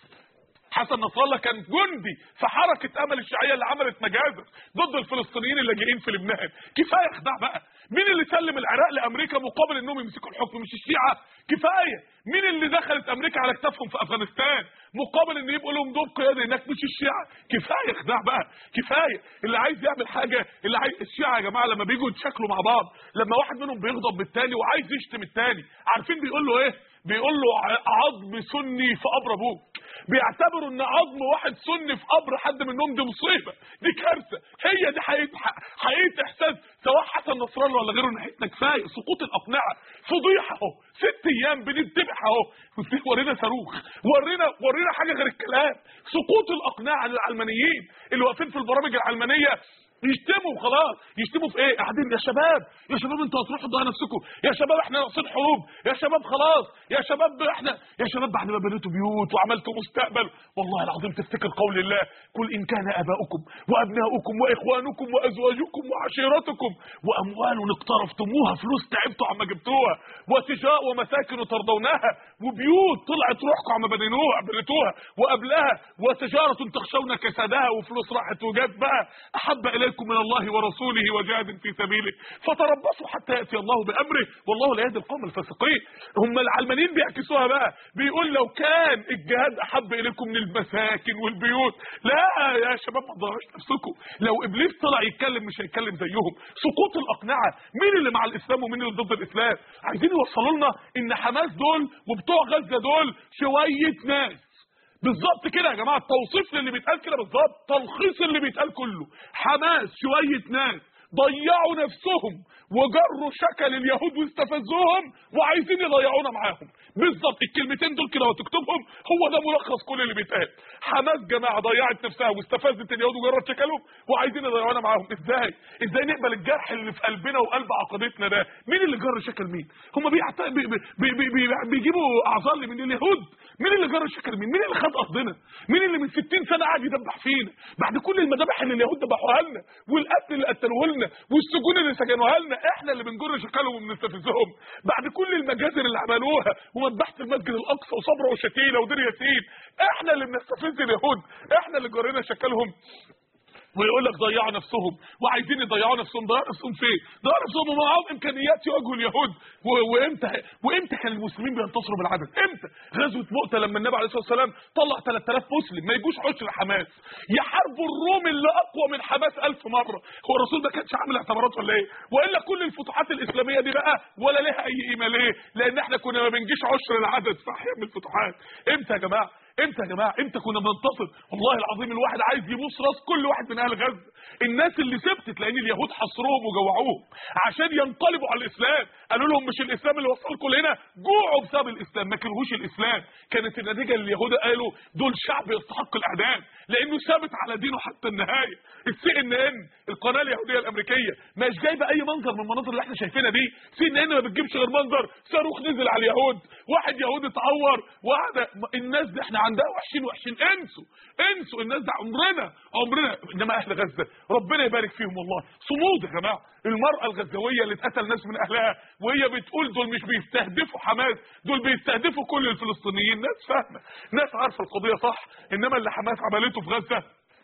حسن نصر الله كان جندي في حركه امل الشيعيه اللي عملت مجازر ضد الفلسطينيين اللاجئين في لبنان كفايه خداع بقى مين اللي سلم العراق لامريكا مقابل انهم يمسكوا الحكم مش الشيعه كفايه مين اللي دخلت امريكا على كتافهم في افغانستان مقابل ان يبقوا لهم دور قيادي هناك مش الشيعه كفايه خداع بقى كفايه اللي عايز يعمل حاجه اللي عايز الشيعه يا جماعه لما بيجوا يتشكلوا مع بعض لما واحد منهم بيغضب بالتاني وعايز يشتم التاني عارفين بيقول له ايه بيقول له عظم سني في قبر ابوك بيعتبروا ان عظم واحد سني في قبر حد منهم دي مصيبه دي كارثه هي دي حقيقه حقيقه احساس سواء حسن نصر الله ولا غيره ناحيتنا كفايه سقوط الاقنعه فضيحه اهو ست ايام بنذبح اهو ورينا صاروخ ورينا ورينا حاجه غير الكلام سقوط الاقنعه للعلمانيين اللي واقفين في البرامج العلمانيه يشتموا وخلاص يشتموا في ايه قاعدين يا شباب يا شباب انتوا هتروحوا تضيعوا نفسكم يا شباب احنا ناقصين حروب يا شباب خلاص يا شباب احنا يا شباب بعد ما بنيتوا بيوت وعملتوا مستقبل والله العظيم تفتكر قول الله قل ان كان اباؤكم وابناؤكم واخوانكم وازواجكم وعشيرتكم واموال اقترفتموها فلوس تعبتوا عما جبتوها وتجار ومساكن ترضونها وبيوت طلعت روحكم عما بنينوها بنيتوها وقبلها وتجاره تخشون كسادها وفلوس راحت وجت بقى احب اليكم من الله ورسوله وجاهد في سبيله فتربصوا حتى ياتي الله بامره والله لا يهدي القوم الفاسقين هم العلمانيين بيعكسوها بقى بيقول لو كان الجهاد احب اليكم من المساكن والبيوت لا يا شباب ما تضيعوش نفسكم لو ابليس طلع يتكلم مش هيتكلم زيهم سقوط الاقنعه مين اللي مع الاسلام ومين اللي ضد الاسلام عايزين يوصلوا لنا ان حماس دول وبتوع غزه دول شويه ناس بالظبط كده يا جماعه التوصيف للي بيتقال كده بالظبط تلخيص اللي بيتقال كله حماس شويه ناس ضيعوا نفسهم وجروا شكل اليهود واستفزوهم وعايزين يضيعونا معاهم بالظبط الكلمتين دول كده وتكتبهم هو ده ملخص كل اللي بيتقال حماس جماعه ضيعت نفسها واستفزت اليهود وجرت شكلهم وعايزين يضيعونا معاهم ازاي ازاي نقبل الجرح اللي في قلبنا وقلب عقيدتنا ده مين اللي جر شكل مين هم بيعت... بي... بي... بي... بي... بي... بيجيبوا اعذار من اليهود مين اللي جر شكل مين مين اللي خد قصدنا مين اللي من 60 سنه قاعد يدبح فينا بعد كل المذابح اللي اليهود ذبحوها لنا والقتل اللي قتلوه لنا والسجون اللي سجنوها لنا احنا اللي بنجر شكلهم وبنستفزهم بعد كل المجازر اللي عملوها ومذبحه المسجد الاقصى وصبرا وشتيله ودير ياسين احنا اللي بنستفز اليهود احنا اللي جرينا شكلهم ويقول لك ضيعوا نفسهم وعايزين يضيعوا نفسهم ضيعوا نفسهم فين؟ ضيعوا نفسهم ومعاهم امكانيات يواجهوا اليهود و- وامتى وامتى كان المسلمين بينتصروا بالعدد؟ امتى؟ غزوه مؤتة لما النبي عليه الصلاه والسلام طلع 3000 مسلم ما يجوش عشر حماس يحاربوا الروم اللي اقوى من حماس 1000 مره هو الرسول ده كانش عامل اعتبارات ولا ايه؟ والا كل الفتوحات الاسلاميه دي بقى ولا لها اي قيمه ليه؟ لان احنا كنا ما بنجيش عشر العدد في احيان من الفتوحات امتى يا جماعه؟ امتى يا جماعه امتى كنا بننتصر والله العظيم الواحد عايز يبوس راس كل واحد من اهل غزه الناس اللي سبتت لان اليهود حصروهم وجوعوهم عشان ينقلبوا على الاسلام قالوا لهم مش الاسلام اللي وصلكم لهنا جوعوا بسبب الاسلام ما كرهوش الاسلام كانت النتيجه اللي اليهود قالوا دول شعب يستحق الاعدام لانه ثابت على دينه حتى النهايه السي ان ان القناه اليهوديه الامريكيه مش جايبه اي منظر من المناظر اللي احنا شايفينها دي سي ان ان ما بتجيبش غير منظر صاروخ نزل على اليهود واحد يهودي اتعور وقعد الناس دي احنا عندها وحشين وحشين انسوا انسوا الناس ده عمرنا عمرنا انما اهل غزه ربنا يبارك فيهم والله صمود يا جماعه المراه الغزاويه اللي اتقتل ناس من اهلها وهي بتقول دول مش بيستهدفوا حماس دول بيستهدفوا كل الفلسطينيين ناس فاهمه ناس عارفه القضيه صح انما اللي حماس عملته في غزه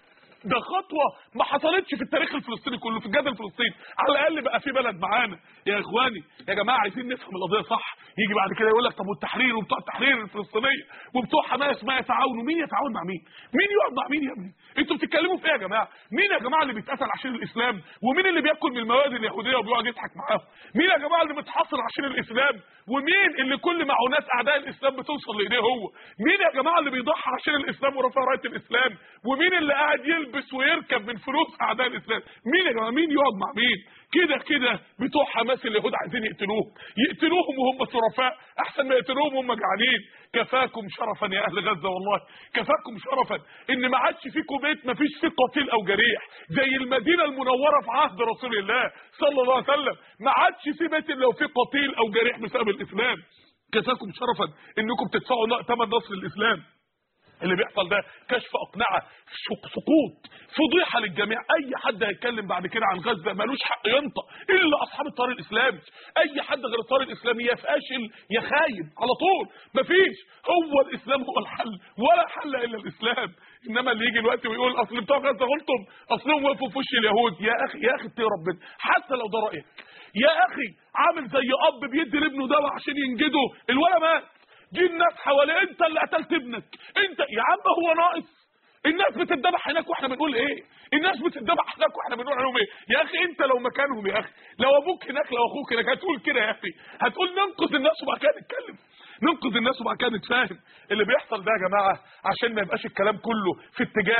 ده خطوة ما حصلتش في التاريخ الفلسطيني كله في الجدل الفلسطيني على الأقل بقى في بلد معانا يا إخواني يا جماعة عايزين نفهم القضية صح يجي بعد كده يقول لك طب والتحرير وبتوع التحرير الفلسطينية وبتوع حماس ما يتعاونوا مين يتعاون مع مين مين يقعد مع مين يا ابني انتوا بتتكلموا في ايه يا جماعة مين يا جماعة اللي بيتقتل عشان الإسلام ومين اللي بياكل من المواد اليهودية وبيقعد يضحك معاهم مين يا جماعة اللي متحصر عشان الإسلام ومين اللي كل معونات أعداء الإسلام بتوصل لإيديه هو مين يا جماعة اللي بيضحي عشان الإسلام ورفع راية الإسلام ومين اللي قاعد يلبس ويركب من فلوس أعداء الإسلام مين يا جماعة مين يقعد مع مين كده كده بتوع حماس اليهود عايزين يقتلوهم يقتلوهم وهم شرفاء احسن ما يقتلوهم وهم جعانين كفاكم شرفا يا اهل غزه والله كفاكم شرفا ان ما عادش فيكم بيت ما فيش فيه قتيل او جريح زي المدينه المنوره في عهد رسول الله صلى الله عليه وسلم ما عادش في بيت لو فيه قتيل او جريح بسبب الاسلام كفاكم شرفا انكم تدفعوا ثمن نصر الاسلام اللي بيحصل ده كشف اقنعه شق- سقوط فضيحه للجميع اي حد هيتكلم بعد كده عن غزه ملوش حق ينطق الا اصحاب الطار الاسلامي اي حد غير الطار الاسلامي يا فاشل يا خايب على طول مفيش هو الاسلام هو الحل ولا حل الا الاسلام انما اللي يجي الوقت ويقول اصل بتوع غزه غلطهم اصلهم وقفوا في وش اليهود يا اخي يا اخي اتقي ربنا حتى لو ده رايك يا اخي عامل زي اب بيدي لابنه دواء عشان ينجده الولد مات جه الناس حواليه انت اللي قتلت ابنك انت يا عم هو ناقص الناس بتتذبح هناك واحنا بنقول ايه الناس بتتذبح هناك واحنا بنقول عليهم ايه يا اخي انت لو مكانهم يا اخي لو ابوك هناك لو اخوك هناك هتقول كده يا اخي هتقول ننقذ الناس وبعد كده نتكلم ننقذ الناس وبعد كده نتفاهم اللي بيحصل ده يا جماعه عشان ما يبقاش الكلام كله في اتجاه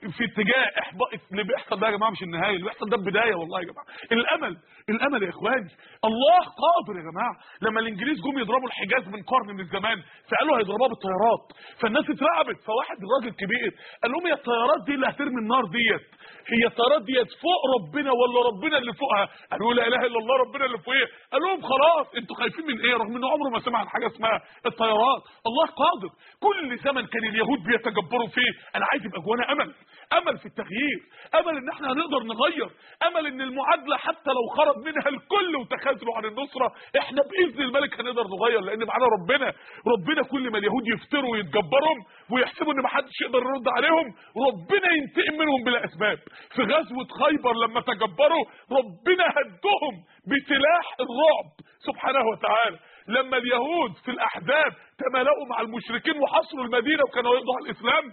في اتجاه احباط اللي بيحصل ده يا جماعه مش النهايه اللي بيحصل ده البدايه والله يا جماعه الامل الامل يا اخواني الله قادر يا جماعه لما الانجليز جم يضربوا الحجاز من قرن من زمان فقالوا هيضربوها بالطيارات فالناس اترعبت فواحد راجل كبير قال لهم هي الطيارات دي اللي هترمي النار ديت هي الطيارات ديت فوق ربنا ولا ربنا اللي فوقها قالوا لا اله الا الله ربنا اللي فوقيه قال لهم خلاص انتوا خايفين من ايه رغم انه عمره ما سمع عن حاجه اسمها الطيارات الله قادر كل زمن كان اليهود بيتجبروا فيه انا عايز يبقى جوانا امل امل في التغيير امل ان احنا هنقدر نغير امل ان المعادله حتى لو خرج منها الكل وتخاذلوا عن النصره احنا باذن الملك هنقدر نغير لان معانا ربنا ربنا كل ما اليهود يفتروا ويتجبروا ويحسبوا ان ما حدش يقدر يرد عليهم ربنا ينتقم منهم بلا اسباب في غزوه خيبر لما تجبروا ربنا هدهم بسلاح الرعب سبحانه وتعالى لما اليهود في الاحزاب تمالؤوا مع المشركين وحصروا المدينه وكانوا يقضوا على الاسلام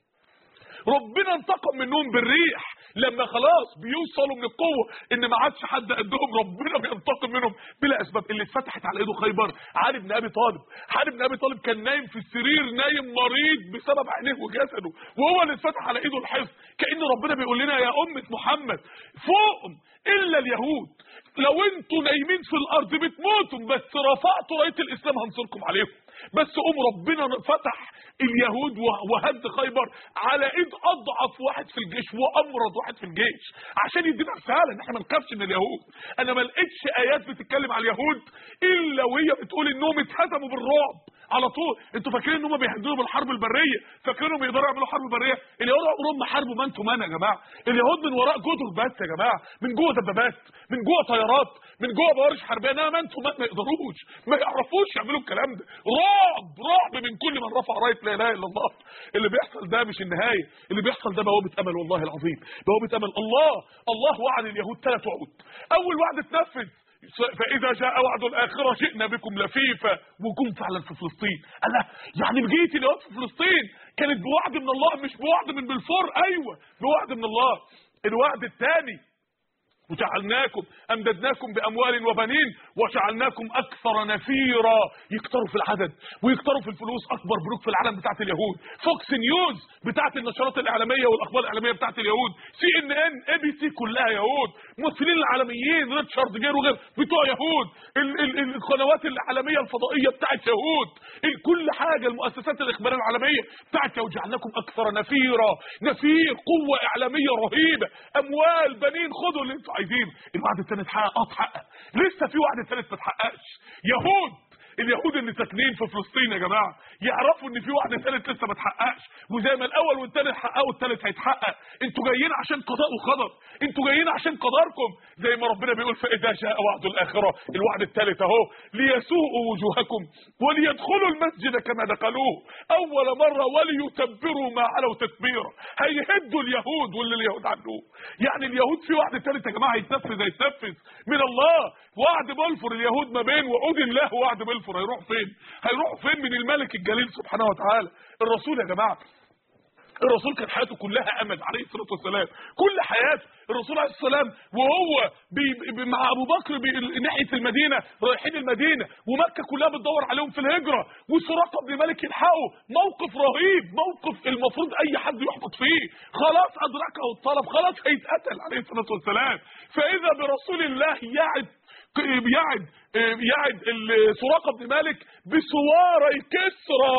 ربنا انتقم منهم بالريح لما خلاص بيوصلوا من القوه ان ما عادش حد قدهم ربنا بينتقم منهم بلا اسباب اللي اتفتحت على ايده خيبر علي بن ابي طالب علي بن ابي طالب كان نايم في السرير نايم مريض بسبب عينيه وجسده وهو اللي اتفتح على ايده الحصن كان ربنا بيقول لنا يا امه محمد فوقهم الا اليهود لو انتوا نايمين في الارض بتموتوا بس رفعتوا رايه الاسلام هنصركم عليهم بس قوم ربنا فتح اليهود وهد خيبر على ايد اضعف واحد في الجيش وامرض واحد في الجيش عشان يدينا رساله ان احنا ما نخافش من اليهود انا ما لقيتش ايات بتتكلم على اليهود الا وهي بتقول انهم اتهزموا بالرعب على طول انتوا فاكرين ان هم بيهددوا بالحرب البريه فاكرينهم يقدروا يعملوا حرب بريه اليهود عمرهم ما حاربوا من انتم يا جماعه اليهود من وراء جدر بس يا جماعه من جوه دبابات من جوه طيارات من جوه بوارج حربيه انما ما انتم ما يقدروش ما يعرفوش يعملوا الكلام ده رعب رعب من كل من رفع رايه لا اله الا الله اللي بيحصل ده مش النهايه اللي بيحصل ده بوابه امل والله العظيم بوابه امل الله الله وعد اليهود ثلاث وعود اول وعد اتنفذ فاذا جاء وعد الاخره جئنا بكم لفيفا وجم فعلا في فلسطين قال لا يعني بقيه اليهود في فلسطين كانت بوعد من الله مش بوعد من بلفور ايوه بوعد من الله الوعد الثاني وجعلناكم امددناكم باموال وبنين وجعلناكم اكثر نفيرا يكتروا في العدد ويكتروا في الفلوس اكبر بنوك في العالم بتاعت اليهود فوكس نيوز بتاعت النشرات الاعلاميه والاخبار الاعلاميه بتاعت اليهود سي ان ان اي بي سي كلها يهود الممثلين العالميين ريتشارد جير وغير بتوع يهود ال ال القنوات العالميه الفضائيه بتاعت يهود كل حاجه المؤسسات الاخباريه العالميه بتاعت وجعلناكم اكثر نفيرا نفير قوه اعلاميه رهيبه اموال بنين خدوا اللي انتوا عايزينه الوعد الثاني اتحقق اه اتحقق لسه في وعد ثالث ما اتحققش يهود اليهود اللي ساكنين في فلسطين يا جماعه يعرفوا ان في وعد ثالث لسه ما اتحققش وزي ما الاول والثاني اتحققوا الثالث هيتحقق انتوا جايين عشان قضاء وقدر انتوا جايين عشان قدركم زي ما ربنا بيقول فاذا جاء وعد الاخره الوعد الثالث اهو ليسوءوا وجوهكم وليدخلوا المسجد كما دخلوه اول مره وليتبروا ما علوا تتبيرا هيهدوا اليهود واللي اليهود عملوه يعني اليهود في وعد ثالث يا جماعه هيتنفذ هيتنفذ من الله وعد بلفر اليهود ما بين وعود الله ووعد بلفر هيروح فين هيروح فين من الملك الجليل سبحانه وتعالى الرسول يا جماعه الرسول كانت حياته كلها امل عليه الصلاه والسلام كل حياته الرسول عليه السلام وهو بي بي مع ابو بكر بي ناحيه المدينه رايحين المدينه ومكه كلها بتدور عليهم في الهجره وسراقه بن مالك يلحقوا موقف رهيب موقف المفروض اي حد يحبط فيه خلاص ادركه الطلب خلاص هيتقتل عليه الصلاه والسلام فاذا برسول الله يعد يعد يعد سراقه بن مالك بسواره كسرى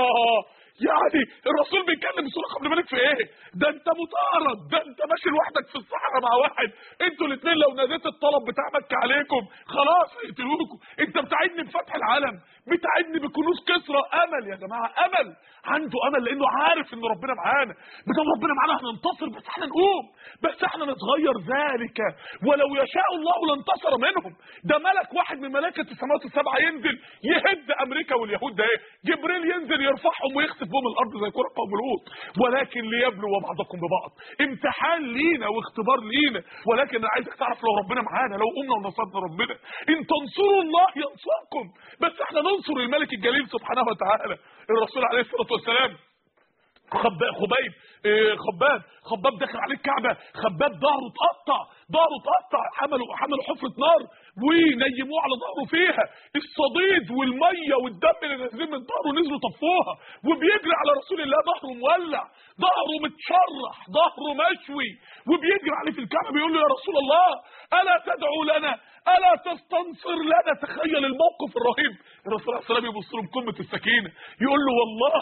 يعني الرسول بيتكلم سراقه بن مالك في ايه ده انت مطارد ده انت ماشي لوحدك في الصحراء مع واحد انتوا الاثنين لو ناديت الطلب بتاع مكه عليكم خلاص هيقتلوكم انت بتعدني بفتح العالم بتعدني بكنوز كسرى امل يا جماعه امل عنده امل لانه عارف ان ربنا معانا بدل ربنا معانا هننتصر بس احنا نقوم بس احنا نتغير ذلك ولو يشاء الله لانتصر منهم ده ملك واحد من ملائكه السماوات السبعه ينزل يهد امريكا واليهود ده ايه جبريل ينزل يرفعهم ويخسف بهم الارض زي كره قوم لوط ولكن ليبلو بعضكم ببعض امتحان لينا واختبار لينا ولكن انا عايزك تعرف لو ربنا معانا لو قمنا ونصرنا ربنا ان تنصروا الله ينصركم بس احنا ننصر الملك الجليل سبحانه وتعالى الرسول عليه الصلاه والسلام خبيب إيه خباب خباب داخل عليه الكعبه خباب ظهره اتقطع ظهره اتقطع حملوا حملوا حفره نار ونيموه على ظهره فيها الصديد والميه والدم اللي نازلين من ظهره نزلوا طفوها وبيجري على رسول الله ظهره مولع ظهره متشرح ظهره مشوي وبيجري عليه في الكعبه بيقول له يا رسول الله الا تدعو لنا الا تستنصر لنا تخيل الموقف الرهيب الرسول عليه السلام يبص له بقمه السكينه يقول له والله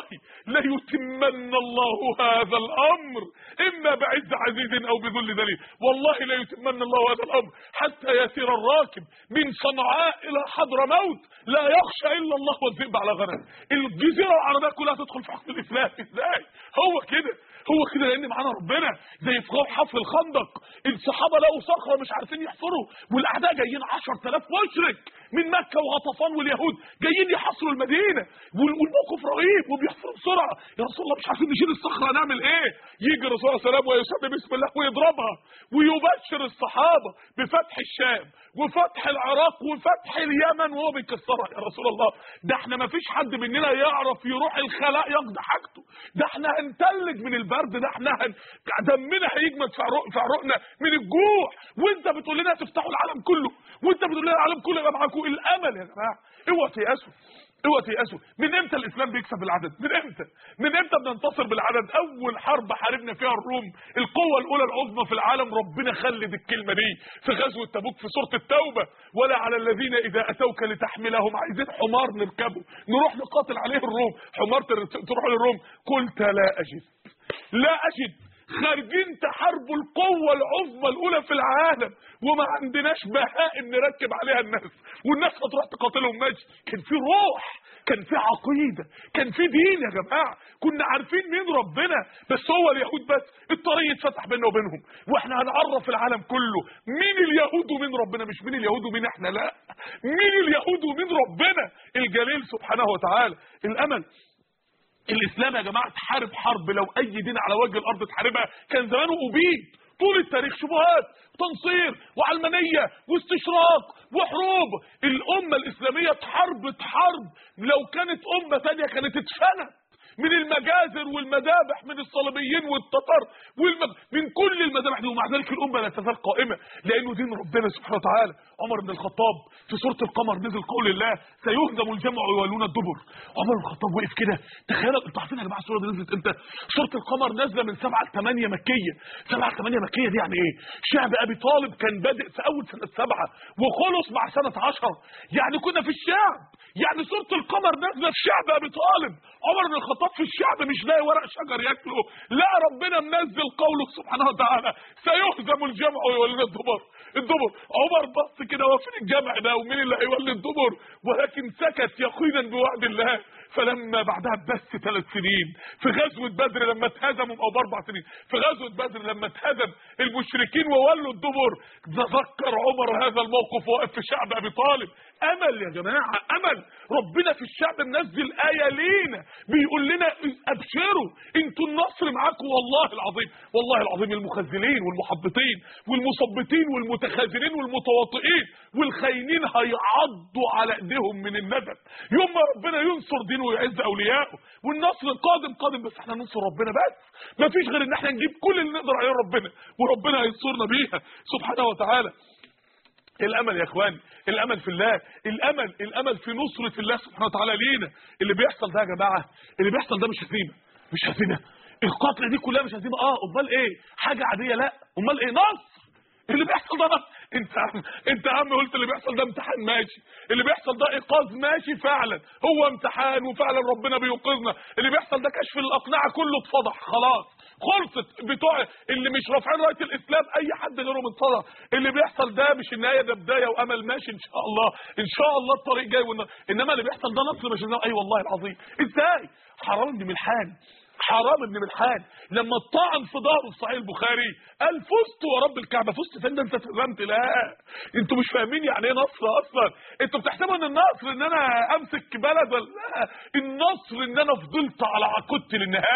ليتمن الله هذا الامر اما بعز عزيز او بذل ذليل والله لا يتمن الله هذا الامر حتى يسير الراكب من صنعاء الى حضرموت لا يخشى الا الله والذئب على غنم الجزيره العربيه كلها تدخل في حكم الاسلام ازاي هو كده هو كده لان معانا ربنا زي في غار حفر الخندق الصحابه لقوا صخره مش عارفين يحفروا والاعداء جايين 10000 مشرك من مكه وغطفان واليهود جايين يحاصروا المدينه وال- والموقف رهيب وبيحفروا بسرعه يا رسول الله مش عارفين نشيل الصخره هنعمل ايه يجي الرسول عليه السلام ويسمي بسم الله ويضربها ويبشر الصحابه بفتح الشام وفتح العراق وفتح اليمن وهو بيكسرها يا رسول الله ده احنا ما فيش حد مننا يعرف يروح الخلاء يقضي حاجته ده احنا هنتلج من البرد ده احنا هن... دمنا هيجمد في عروق في عروقنا من الجوع وانت بتقول لنا تفتحوا العالم كله وانت بتقول لنا العالم كله يبقى معاكم الامل يا جماعه اوعوا تيأسوا اوعوا تيأسوا من امتى الاسلام بيكسب بالعدد من امتى من امتى بننتصر بالعدد اول حرب حاربنا فيها الروم القوه الاولى العظمى في العالم ربنا خلد الكلمه دي في غزوه تبوك في سوره التوبه ولا على الذين اذا اتوك لتحملهم عايزين حمار نركبه نروح نقاتل عليه الروم حمار تر- تروح للروم قلت لا اجد لا اجد خارجين تحاربوا القوة العظمى الأولى في العالم وما عندناش بهائم نركب عليها الناس والناس هتروح تقاتلهم ماشي كان في روح كان في عقيدة كان في دين يا جماعة كنا عارفين مين ربنا بس هو اليهود بس الطريق اتفتح بيننا وبينهم واحنا هنعرف العالم كله مين اليهود ومين ربنا مش مين اليهود ومين احنا لا مين اليهود ومين ربنا الجليل سبحانه وتعالى الامل الاسلام يا جماعه تحارب حرب لو اي دين على وجه الارض تحاربها كان زمانه ابيد طول التاريخ شبهات تنصير وعلمانيه واستشراق وحروب الامه الاسلاميه اتحاربت حرب لو كانت امه ثانيه كانت اتفنت من المجازر والمذابح من الصليبيين والتتار والمج... من كل المذابح دي ومع ذلك الامه لا تزال قائمه لانه دين ربنا سبحانه وتعالى عمر بن الخطاب في سوره القمر نزل قول الله سيهزم الجمع ويولون الدبر عمر بن الخطاب وقف كده تخيلوا انتوا عارفين يا جماعه السوره دي نزلت امتى سوره القمر نازله من 7 ل 8 مكيه 7 ل 8 مكيه دي يعني ايه شعب ابي طالب كان بادئ في اول سنه سبعه وخلص مع سنه 10 يعني كنا في الشعب يعني سوره القمر نازله في شعب ابي طالب عمر بن الخطاب في الشعب مش لاقي ورق شجر ياكله لا ربنا منزل قوله سبحانه وتعالى سيهزم الجمع ويولون الدبر الدبر عمر بص كده هو فين الجمع ده ومين اللي هيولي الدبر ولكن سكت يقينا بوعد الله فلما بعدها بس ثلاث سنين في غزوة بدر لما اتهزموا او باربع سنين في غزوة بدر لما اتهزم المشركين وولوا الدبر تذكر عمر هذا الموقف واقف في شعب ابي طالب امل يا جماعة امل ربنا في الشعب منزل آية لينا بيقول لنا ابشروا انتوا النصر معاكم والله العظيم والله العظيم المخذلين والمحبطين والمثبطين والمتخاذلين والمتواطئين والخاينين هيعضوا على ايديهم من الندم يوم ما ربنا ينصر دينه ويعز اوليائه والنصر قادم قادم بس احنا ننصر ربنا بس مفيش غير ان احنا نجيب كل اللي نقدر عليه ربنا وربنا هينصرنا بيها سبحانه وتعالى الامل يا اخواني الامل في الله الامل الامل في نصرة الله سبحانه وتعالى لينا اللي بيحصل ده يا جماعة اللي بيحصل ده مش هزيمة مش هزيمة القتل دي كلها مش هزيمة اه امال ايه حاجة عادية لا امال ايه نصر اللي بيحصل ده نصر انت انت يا عم قلت اللي بيحصل ده امتحان ماشي اللي بيحصل ده ايقاظ ماشي فعلا هو امتحان وفعلا ربنا بيوقظنا اللي بيحصل ده كشف الاقنعه كله اتفضح خلاص خلصت بتوع اللي مش رافعين رايه الاسلام اي حد غيرهم اتفضح اللي بيحصل ده مش النهايه ده بدايه وامل ماشي ان شاء الله ان شاء الله الطريق جاي والن... انما اللي بيحصل ده نصر مش اي أيوة والله العظيم ازاي حرام ابن ملحان حرام ابن ملحان لما اتطعن في ظهره في صحيح البخاري قال فزت ورب الكعبه فزت فين ده انت فهمت لا انتوا مش فاهمين يعني ايه نصر اصلا انتوا بتحسبوا ان النصر ان انا امسك بلد ولا لا النصر ان انا فضلت على عقيدتي للنهايه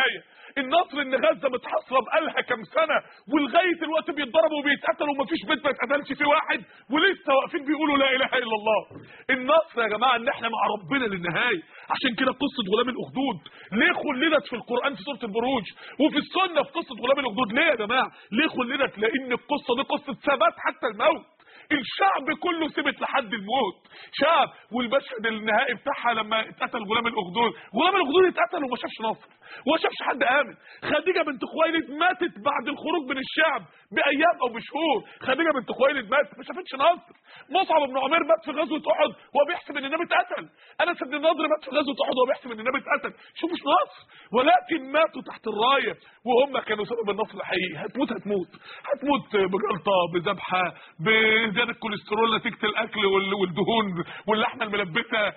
النصر ان غزه متحصره بقالها كام سنه ولغايه دلوقتي بيتضربوا وبيتقتلوا ومفيش بيت ما اتقتلش فيه واحد ولسه واقفين بيقولوا لا اله الا الله النصر يا جماعه ان احنا مع ربنا للنهايه عشان كده قصه غلام الاخدود ليه خلدت في القران في سوره البروج وفي السنه في قصه غلام الاخدود ليه يا جماعه ليه خلدت لان القصه دي قصه ثبات حتى الموت الشعب كله ثبت لحد الموت شعب والمشهد النهائي بتاعها لما اتقتل غلام الاخدود غلام الاخدود اتقتل وما شافش نصر وما شافش حد امن خديجه بنت خويلد ماتت بعد الخروج من الشعب بايام او بشهور خديجه بنت خويلد ماتت ما شافتش نصر مصعب بن عمير مات في غزوه احد وهو بيحسب ان النبي اتقتل انس بن النضر مات في غزوه احد وهو بيحسب ان النبي اتقتل شوفوش نصر ولكن ماتوا تحت الرايه وهم كانوا سبب النصر الحقيقي هتموت هتموت هتموت بجلطه بذبحه بزياده كوليسترول نتيجه الاكل وال- والدهون واللحمه الملبسه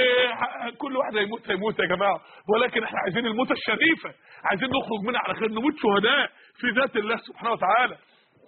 ب- كل واحد هيموت هيموت يا جماعه ولكن احنا عايزين الموتة الشريفه عايزين نخرج منها على خير نموت شهداء في ذات الله سبحانه وتعالى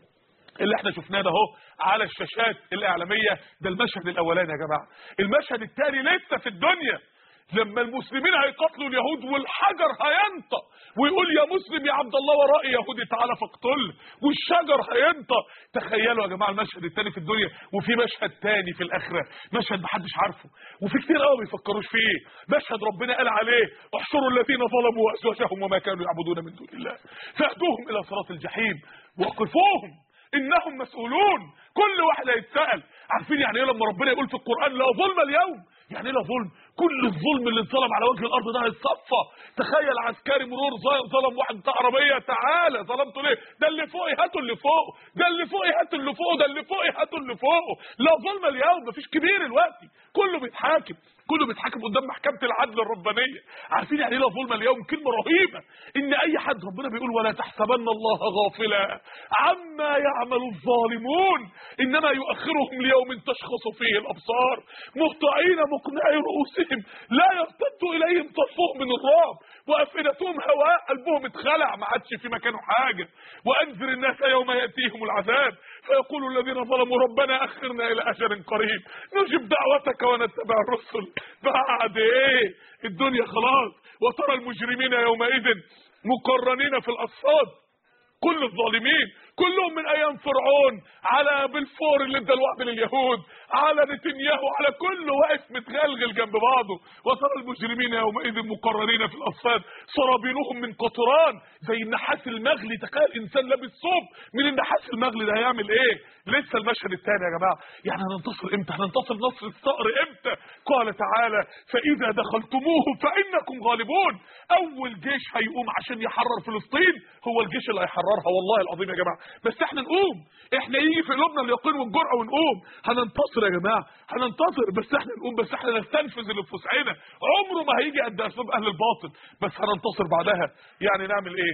اللي احنا شفناه ده اهو على الشاشات الاعلاميه ده المشهد الاولاني يا جماعه المشهد الثاني لسه في الدنيا لما المسلمين هيقتلوا اليهود والحجر هينطق ويقول يا مسلم يا عبد الله ورائي يهودي تعالى فاقتله والشجر هينطق تخيلوا يا جماعه المشهد الثاني في الدنيا وفي مشهد ثاني في الاخره مشهد محدش عارفه وفي كتير قوي ما بيفكروش فيه مشهد ربنا قال عليه احشروا الذين ظلموا وازواجهم وما كانوا يعبدون من دون الله فاهدوهم الى صراط الجحيم وقفوهم انهم مسؤولون كل واحد هيتسال عارفين يعني ايه لما ربنا يقول في القران لا ظلم اليوم يعني ايه لا ظلم كل الظلم اللي اتظلم على وجه الارض ده هيتصفى تخيل عسكري مرور ظ- ظلم واحد بتاع عربيه تعالى ظلمته ليه ده اللي فوقي هاتوا اللي فوقه ده اللي فوقي هاتوا اللي فوقه ده اللي فوقي هاتوا اللي فوقه لا ظلم اليوم مفيش كبير دلوقتي كله بيتحاكم كله بيتحاكم قدام محكمه العدل الربانيه عارفين يعني ايه لا ظلم اليوم كلمه رهيبه ان اي حد ربنا بيقول ولا تحسبن الله غافلا عما يعمل الظالمون انما يؤخرهم ليوم تشخص فيه الابصار مهطعين مقنعي رؤوسهم لا يرتد اليهم طرفهم من الرعب وافئدتهم هواء قلبهم اتخلع ما عادش في مكانه حاجه وانذر الناس يوم ياتيهم العذاب فيقول الذين ظلموا ربنا اخرنا الى اجل قريب نجب دعوتك ونتبع الرسل بعد ايه الدنيا خلاص وترى المجرمين يومئذ مقرنين في الاصفاد كل الظالمين كلهم من ايام فرعون على بلفور اللي ادى الوعد لليهود على نتنياهو على كله واقف متغلغل جنب بعضه وترى المجرمين يومئذ مقررين في الاصفاد سرابيلهم من قطران زي النحاس المغلي تخيل انسان لابس ثوب من النحاس المغلي ده هيعمل ايه لسه المشهد الثاني يا جماعه يعني هننتصر امتى هننتصر نصر الصقر امتى قال تعالى فاذا دخلتموه فانكم غالبون اول جيش هيقوم عشان يحرر فلسطين هو الجيش اللي هيحررها والله العظيم يا جماعه بس احنا نقوم احنا يجي في قلوبنا اليقين والجرأه ونقوم هننتصر يا جماعه هننتصر بس احنا نقوم بس احنا نستنفذ اللي في وسعنا عمره ما هيجي قد اسباب اهل الباطل بس هننتصر بعدها يعني نعمل ايه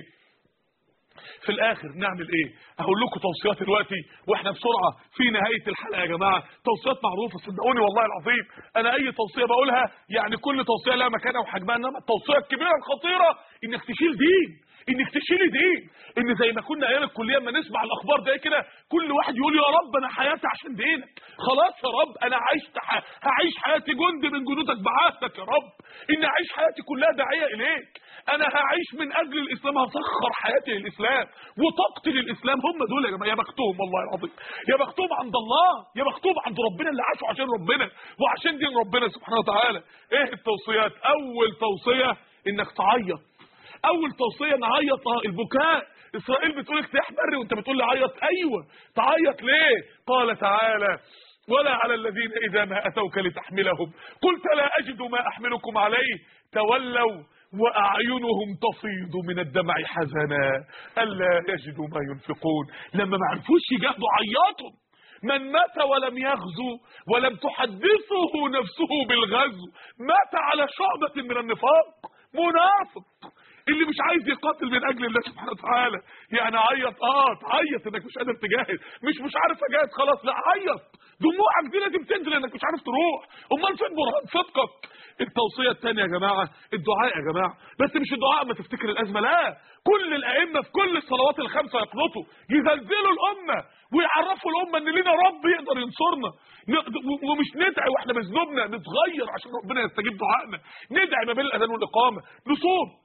في الاخر نعمل ايه هقول لكم توصيات دلوقتي واحنا بسرعه في نهايه الحلقه يا جماعه توصيات معروفه صدقوني والله العظيم انا اي توصيه بقولها يعني كل توصيه لها مكانها وحجمها انما التوصيه الكبيره الخطيره انك تشيل دين انك تشيلي دين ان زي ما كنا ايام الكليه اما نسمع الاخبار ده كده كل واحد يقول يا رب انا حياتي عشان دينك خلاص يا رب انا عشت ح... هعيش حياتي جند من جنودك بعثتك يا رب ان اعيش حياتي كلها داعيه اليك انا هعيش من اجل الاسلام هسخر حياتي للاسلام وطاقتي للاسلام هم دول يا جماعه يا بختهم والله العظيم يا بختهم عند الله يا بختهم عند ربنا اللي عاشوا عشان ربنا وعشان دين ربنا سبحانه وتعالى ايه التوصيات اول توصيه انك تعيط اول توصيه نعيط اه البكاء اسرائيل بتقول لك تحمر وانت بتقول لي عيط ايوه تعيط ليه قال تعالى ولا على الذين اذا ما اتوك لتحملهم قلت لا اجد ما احملكم عليه تولوا واعينهم تفيض من الدمع حزنا الا يجدوا ما ينفقون لما ما عرفوش يجاهدوا عيطوا من مات ولم يغزو ولم تحدثه نفسه بالغزو مات على شعبة من النفاق منافق اللي مش عايز يقاتل من اجل الله سبحانه وتعالى يعني عيط اه تعيط انك مش قادر تجاهد مش مش عارف اجاهد خلاص لا عيط دموعك دي لازم تنزل انك مش عارف تروح امال فين برهان صدقك التوصيه الثانيه يا جماعه الدعاء يا جماعه بس مش الدعاء ما تفتكر الازمه لا كل الائمه في كل الصلوات الخمسه يقنطوا يزلزلوا الامه ويعرفوا الامه ان لنا رب يقدر ينصرنا ن- ومش ندعي واحنا بذنوبنا نتغير عشان ربنا يستجيب دعائنا ندعي ما بين الاذان والاقامه نصوم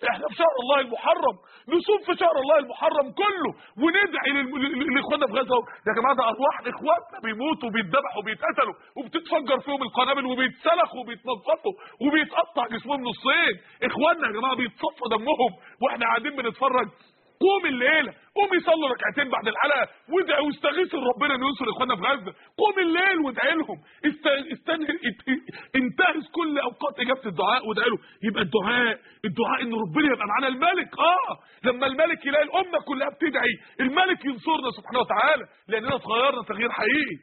احنا في شهر الله المحرم نصوم في شهر الله المحرم كله وندعي للم- ل- لاخواننا في غزه يا جماعه ده ارواح اخواتنا بيموتوا وبيتذبحوا وبيتقتلوا وبتتفجر فيهم القنابل وبيتسلخوا وبيتنططوا وبيتقطع جسمهم نصين اخواننا يا جماعه بيتصفى دمهم واحنا قاعدين بنتفرج قوم الليله قوم يصلوا ركعتين بعد الحلقه وادعي واستغيثوا ربنا انه ينصر اخواننا في غزه قوم الليل وادعي لهم است... استنهي ات- انتهز كل اوقات اجابه الدعاء وادعي له يبقى الدعاء الدعاء ان ربنا يبقى معانا الملك اه لما الملك يلاقي الامه كلها بتدعي الملك ينصرنا سبحانه وتعالى لاننا اتغيرنا تغيير حقيقي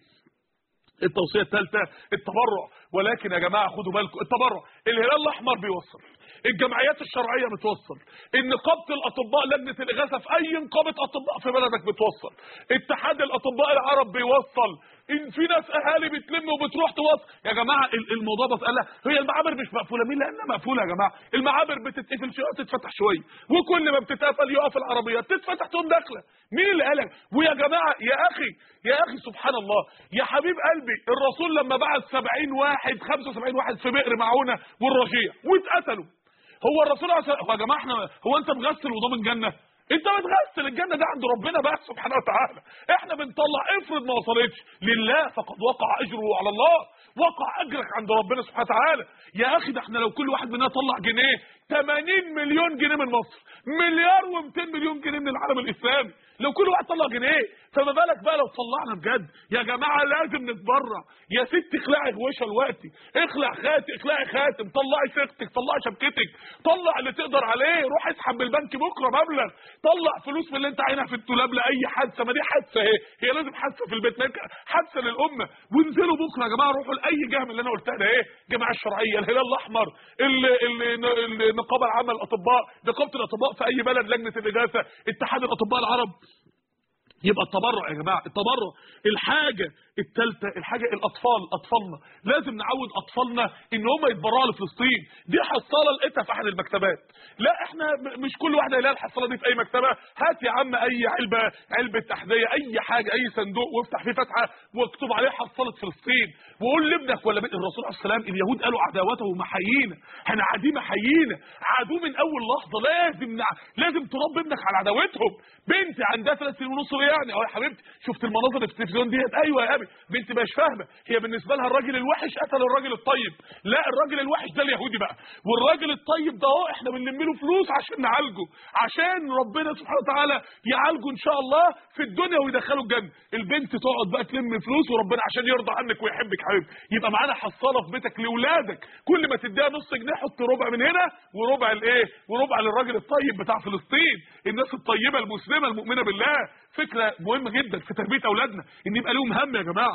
التوصيه الثالثه التبرع ولكن يا جماعه خدوا بالكم التبرع الهلال الاحمر بيوصل الجمعيات الشرعيه بتوصل النقابه الاطباء لجنه الاغاثه في اي نقابه اطباء في بلدك بتوصل اتحاد الاطباء العرب بيوصل ان في ناس اهالي بتلم وبتروح توصل يا جماعه ال- الموضوع ده قال هي المعابر مش مقفوله مين لانها مقفوله يا جماعه المعابر بتتقفل شويه تتفتح شويه وكل ما بتتقفل يقف العربيات تتفتح تقوم داخله مين اللي قالك ويا جماعه يا اخي يا اخي سبحان الله يا حبيب قلبي الرسول لما بعت 70 واحد 75 واحد في بئر معونه والرجيع واتقتلوا هو الرسول عليه الصلاة- هو يا جماعه احنا هو انت مغسل وضامن جنه انت بتغسل الجنه ده عند ربنا بقى سبحانه وتعالى احنا بنطلع افرض ما وصلتش لله فقد وقع اجره على الله وقع اجرك عند ربنا سبحانه وتعالى يا اخي ده احنا لو كل واحد مننا طلع جنيه 80 مليون جنيه من مصر مليار و200 مليون جنيه من العالم الاسلامي لو كل واحد طلع جنيه فما بالك بقى لو طلعنا بجد يا جماعه لازم نتبرع يا ست اخلعي غوشه دلوقتي اخلع خاتم اخلعي خاتم طلعي سيختك طلعي شبكتك طلع اللي تقدر عليه روح اسحب من البنك بكره مبلغ طلع فلوس من اللي انت عينها في الدولاب لاي حادثه ما دي حادثه اهي هي لازم حادثه في البيت ما يمكن حادثه للامه وانزلوا بكره يا جماعه روحوا لاي جهه من اللي انا قلتها ده ايه الجماعه الشرعيه الهلال الاحمر ال- ال- النقابه العامه للاطباء نقابه الاطباء في اي بلد لجنه الاغاثه اتحاد الاطباء العرب يبقى التبرع يا جماعه التبرع الحاجه الثالثه الحاجه الاطفال اطفالنا لازم نعود اطفالنا ان هم يتبرعوا لفلسطين دي حصاله لقيتها في احد المكتبات لا احنا م- مش كل واحد هيلاقي الحصاله دي في اي مكتبه هات يا عم اي علبه علبه تحذيه اي حاجه اي صندوق وافتح فيه فتحه واكتب عليه حصاله فلسطين وقول لابنك ولا بنت الرسول عليه السلام اليهود قالوا عداوته محيينا احنا عادي محيينا عادوه من اول لحظه لازم نع... لازم تربي ابنك على عداوتهم بنتي عندها ثلاث سنين ونص إيه يعني اه يا حبيبتي شفت المناظر اللي في التلفزيون ديت ايوه يا ابي بنتي مش فاهمه هي بالنسبه لها الراجل الوحش قتل الراجل الطيب لا الراجل الوحش ده اليهودي بقى والراجل الطيب ده اهو احنا بنلم له فلوس عشان نعالجه عشان ربنا سبحانه وتعالى يعالجه ان شاء الله في الدنيا ويدخله الجنه البنت تقعد بقى تلم فلوس وربنا عشان يرضى عنك ويحبك حبيبي يبقى معانا حصاله في بيتك لاولادك كل ما تديها نص جنيه حط ربع من هنا وربع الايه وربع للراجل الطيب بتاع فلسطين الناس الطيبه المسلمه المؤمنه بالله فكره مهمه جدا في تربيه اولادنا ان يبقى لهم هم يا جماعه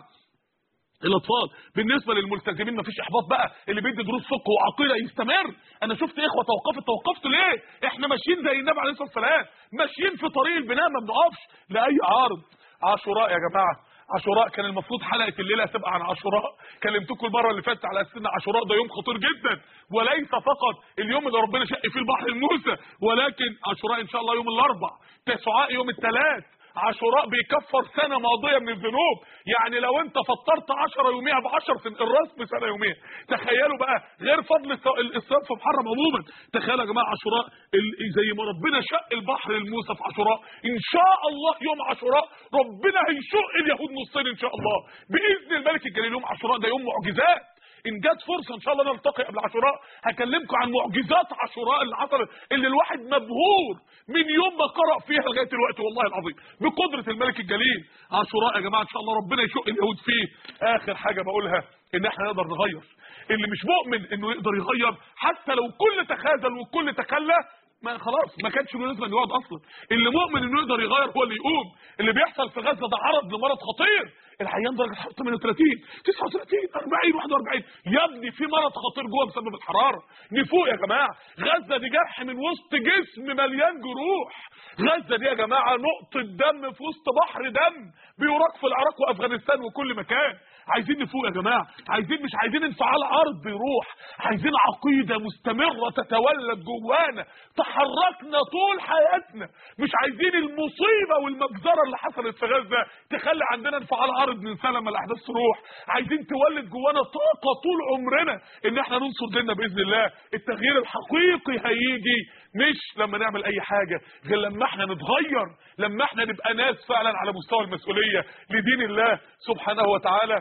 الاطفال بالنسبه للملتزمين مفيش احباط بقى اللي بيدي دروس فقه وعقيده يستمر انا شفت اخوه توقفت توقفتوا ليه احنا ماشيين زي النبي عليه الصلاه والسلام ماشيين في طريق البناء ما بنقفش لاي عارض عاشوراء يا جماعه عاشوراء كان المفروض حلقه الليله هتبقى عن عاشوراء كلمتكم المره اللي فاتت على اساس ان عاشوراء ده يوم خطير جدا وليس فقط اليوم اللي ربنا شق فيه البحر الموسى ولكن عاشوراء ان شاء الله يوم الاربع تسعاء يوم الثلاث عاشوراء بيكفر سنة ماضية من الذنوب يعني لو انت فطرت عشرة يوميها بعشر سن الراس بسنة يوميها تخيلوا بقى غير فضل الس- الاسراف في محرم عموما تخيلوا يا جماعة عاشوراء ال- زي ما ربنا شق البحر لموسى في عاشوراء ان شاء الله يوم عاشوراء ربنا هيشق اليهود نصين ان شاء الله باذن الملك الجليل يوم عاشوراء ده يوم معجزات ان جت فرصه ان شاء الله نلتقي قبل عاشوراء هكلمكم عن معجزات عاشوراء اللي حصلت اللي الواحد مبهور من يوم ما قرأ فيها لغايه دلوقتي والله العظيم بقدره الملك الجليل عاشوراء يا جماعه ان شاء الله ربنا يشق اليهود فيه اخر حاجه بقولها ان احنا نقدر نغير اللي مش مؤمن انه يقدر يغير حتى لو الكل تخاذل والكل تخلى ما خلاص ما كانش له لازمه انه يقعد اصلا اللي مؤمن انه يقدر يغير هو اللي يقوم اللي بيحصل في غزه ده عرض لمرض خطير العيان درجه حرارته 38 39 40 41 يا ابني في مرض خطير جوه بسبب الحراره نفوق يا جماعه غزه دي جرح من وسط جسم مليان جروح غزه دي يا جماعه نقطه دم في وسط بحر دم بيراق في العراق وافغانستان وكل مكان عايزين نفوق يا جماعه عايزين مش عايزين انفعال ارض يروح عايزين عقيده مستمره تتولد جوانا تحركنا طول حياتنا مش عايزين المصيبه والمجزره اللي حصلت في غزه تخلي عندنا انفعال ارض ننسى لما الاحداث تروح عايزين تولد جوانا طاقه طول عمرنا ان احنا ننصر ديننا باذن الله التغيير الحقيقي هيجي مش لما نعمل اي حاجة غير لما احنا نتغير لما احنا نبقى ناس فعلا على مستوى المسؤولية لدين الله سبحانه وتعالى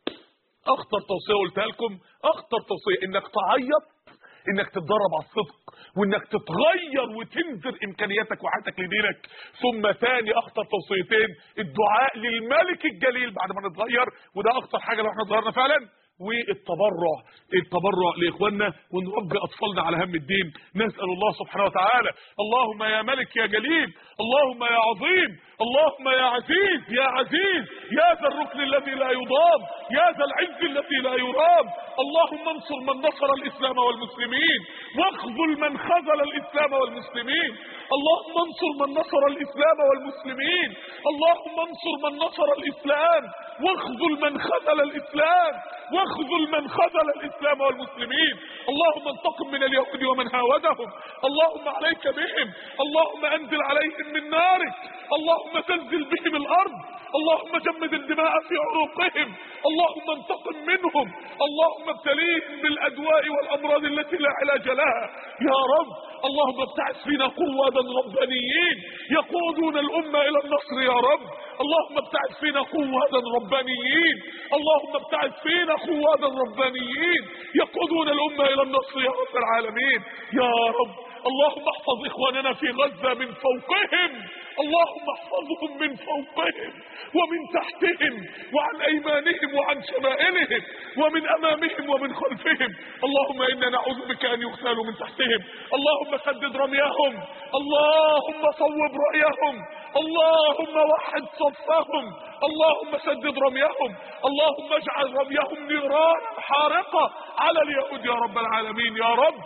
اخطر توصية قلتها لكم اخطر توصية انك تعيط انك تتدرب على الصدق وانك تتغير وتنذر امكانياتك وحياتك لدينك ثم ثاني اخطر توصيتين الدعاء للملك الجليل بعد ما نتغير وده اخطر حاجه لو احنا اتغيرنا فعلا والتبرع التبرع لاخواننا ونربي اطفالنا على هم الدين نسال الله سبحانه وتعالى اللهم يا ملك يا جليل اللهم يا عظيم اللهم يا عزيز يا عزيز يا ذا الركن الذي لا يضام يا ذا العز الذي لا يرام اللهم انصر من نصر الاسلام والمسلمين واخذل من خذل الاسلام والمسلمين اللهم انصر من نصر الاسلام والمسلمين اللهم انصر من نصر الاسلام واخذل من خذل الاسلام واخذل من خذل الاسلام والمسلمين اللهم انتقم من اليهود ومن هاودهم اللهم عليك بهم اللهم انزل عليهم من نارك اللهم تنزل بهم الارض اللهم جمد الدماء في عروقهم اللهم انتقم منهم اللهم ابتليهم بالادواء والامراض التي لا علاج لها يا رب اللهم ابتعث فينا قوادا ربانيين يقودون الامه الى النصر يا رب اللهم ابتعث فينا قوادا ربانيين اللهم ابتعث فينا قوادا ربانيين يقودون الامه الى النصر يا رب العالمين يا رب اللهم احفظ اخواننا في غزه من فوقهم اللهم احفظهم من فوقهم ومن تحتهم وعن ايمانهم وعن شمائلهم ومن امامهم ومن خلفهم اللهم انا نعوذ بك ان يغتالوا من تحتهم اللهم سدد رميهم اللهم صوب رأيهم اللهم وحد صفهم اللهم سدد رميهم اللهم اجعل رميهم نيران حارقة على اليهود يا رب العالمين يا رب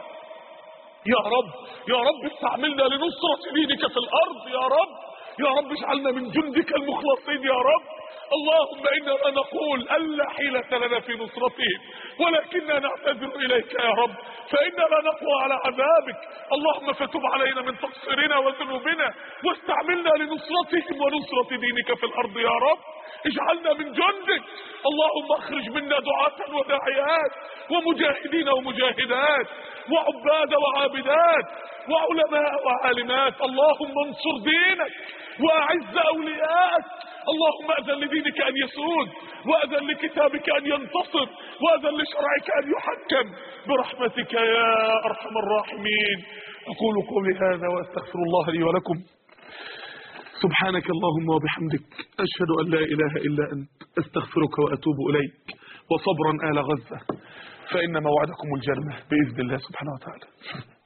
يا رب يا رب استعملنا لنصرة دينك في الارض يا رب يا رب اجعلنا من جندك المخلصين يا رب اللهم انا لا نقول الا حيلة لنا في نصرتهم ولكننا نعتذر اليك يا رب فانا لا نقوى على عذابك اللهم فتب علينا من تقصيرنا وذنوبنا واستعملنا لنصرتهم ونصرة دينك في الارض يا رب اجعلنا من جندك اللهم اخرج منا دعاة وداعيات ومجاهدين ومجاهدات وعباد وعابدات وعلماء وعالمات اللهم انصر دينك واعز اولياءك اللهم اذن لدينك ان يسود واذن لكتابك ان ينتصر واذن لشرعك ان يحكم برحمتك يا ارحم الراحمين اقول قولي هذا واستغفر الله لي ولكم سبحانك اللهم وبحمدك أشهد أن لا إله إلا أنت أستغفرك وأتوب إليك وصبرا آل غزة فإن موعدكم الجنة بإذن الله سبحانه وتعالى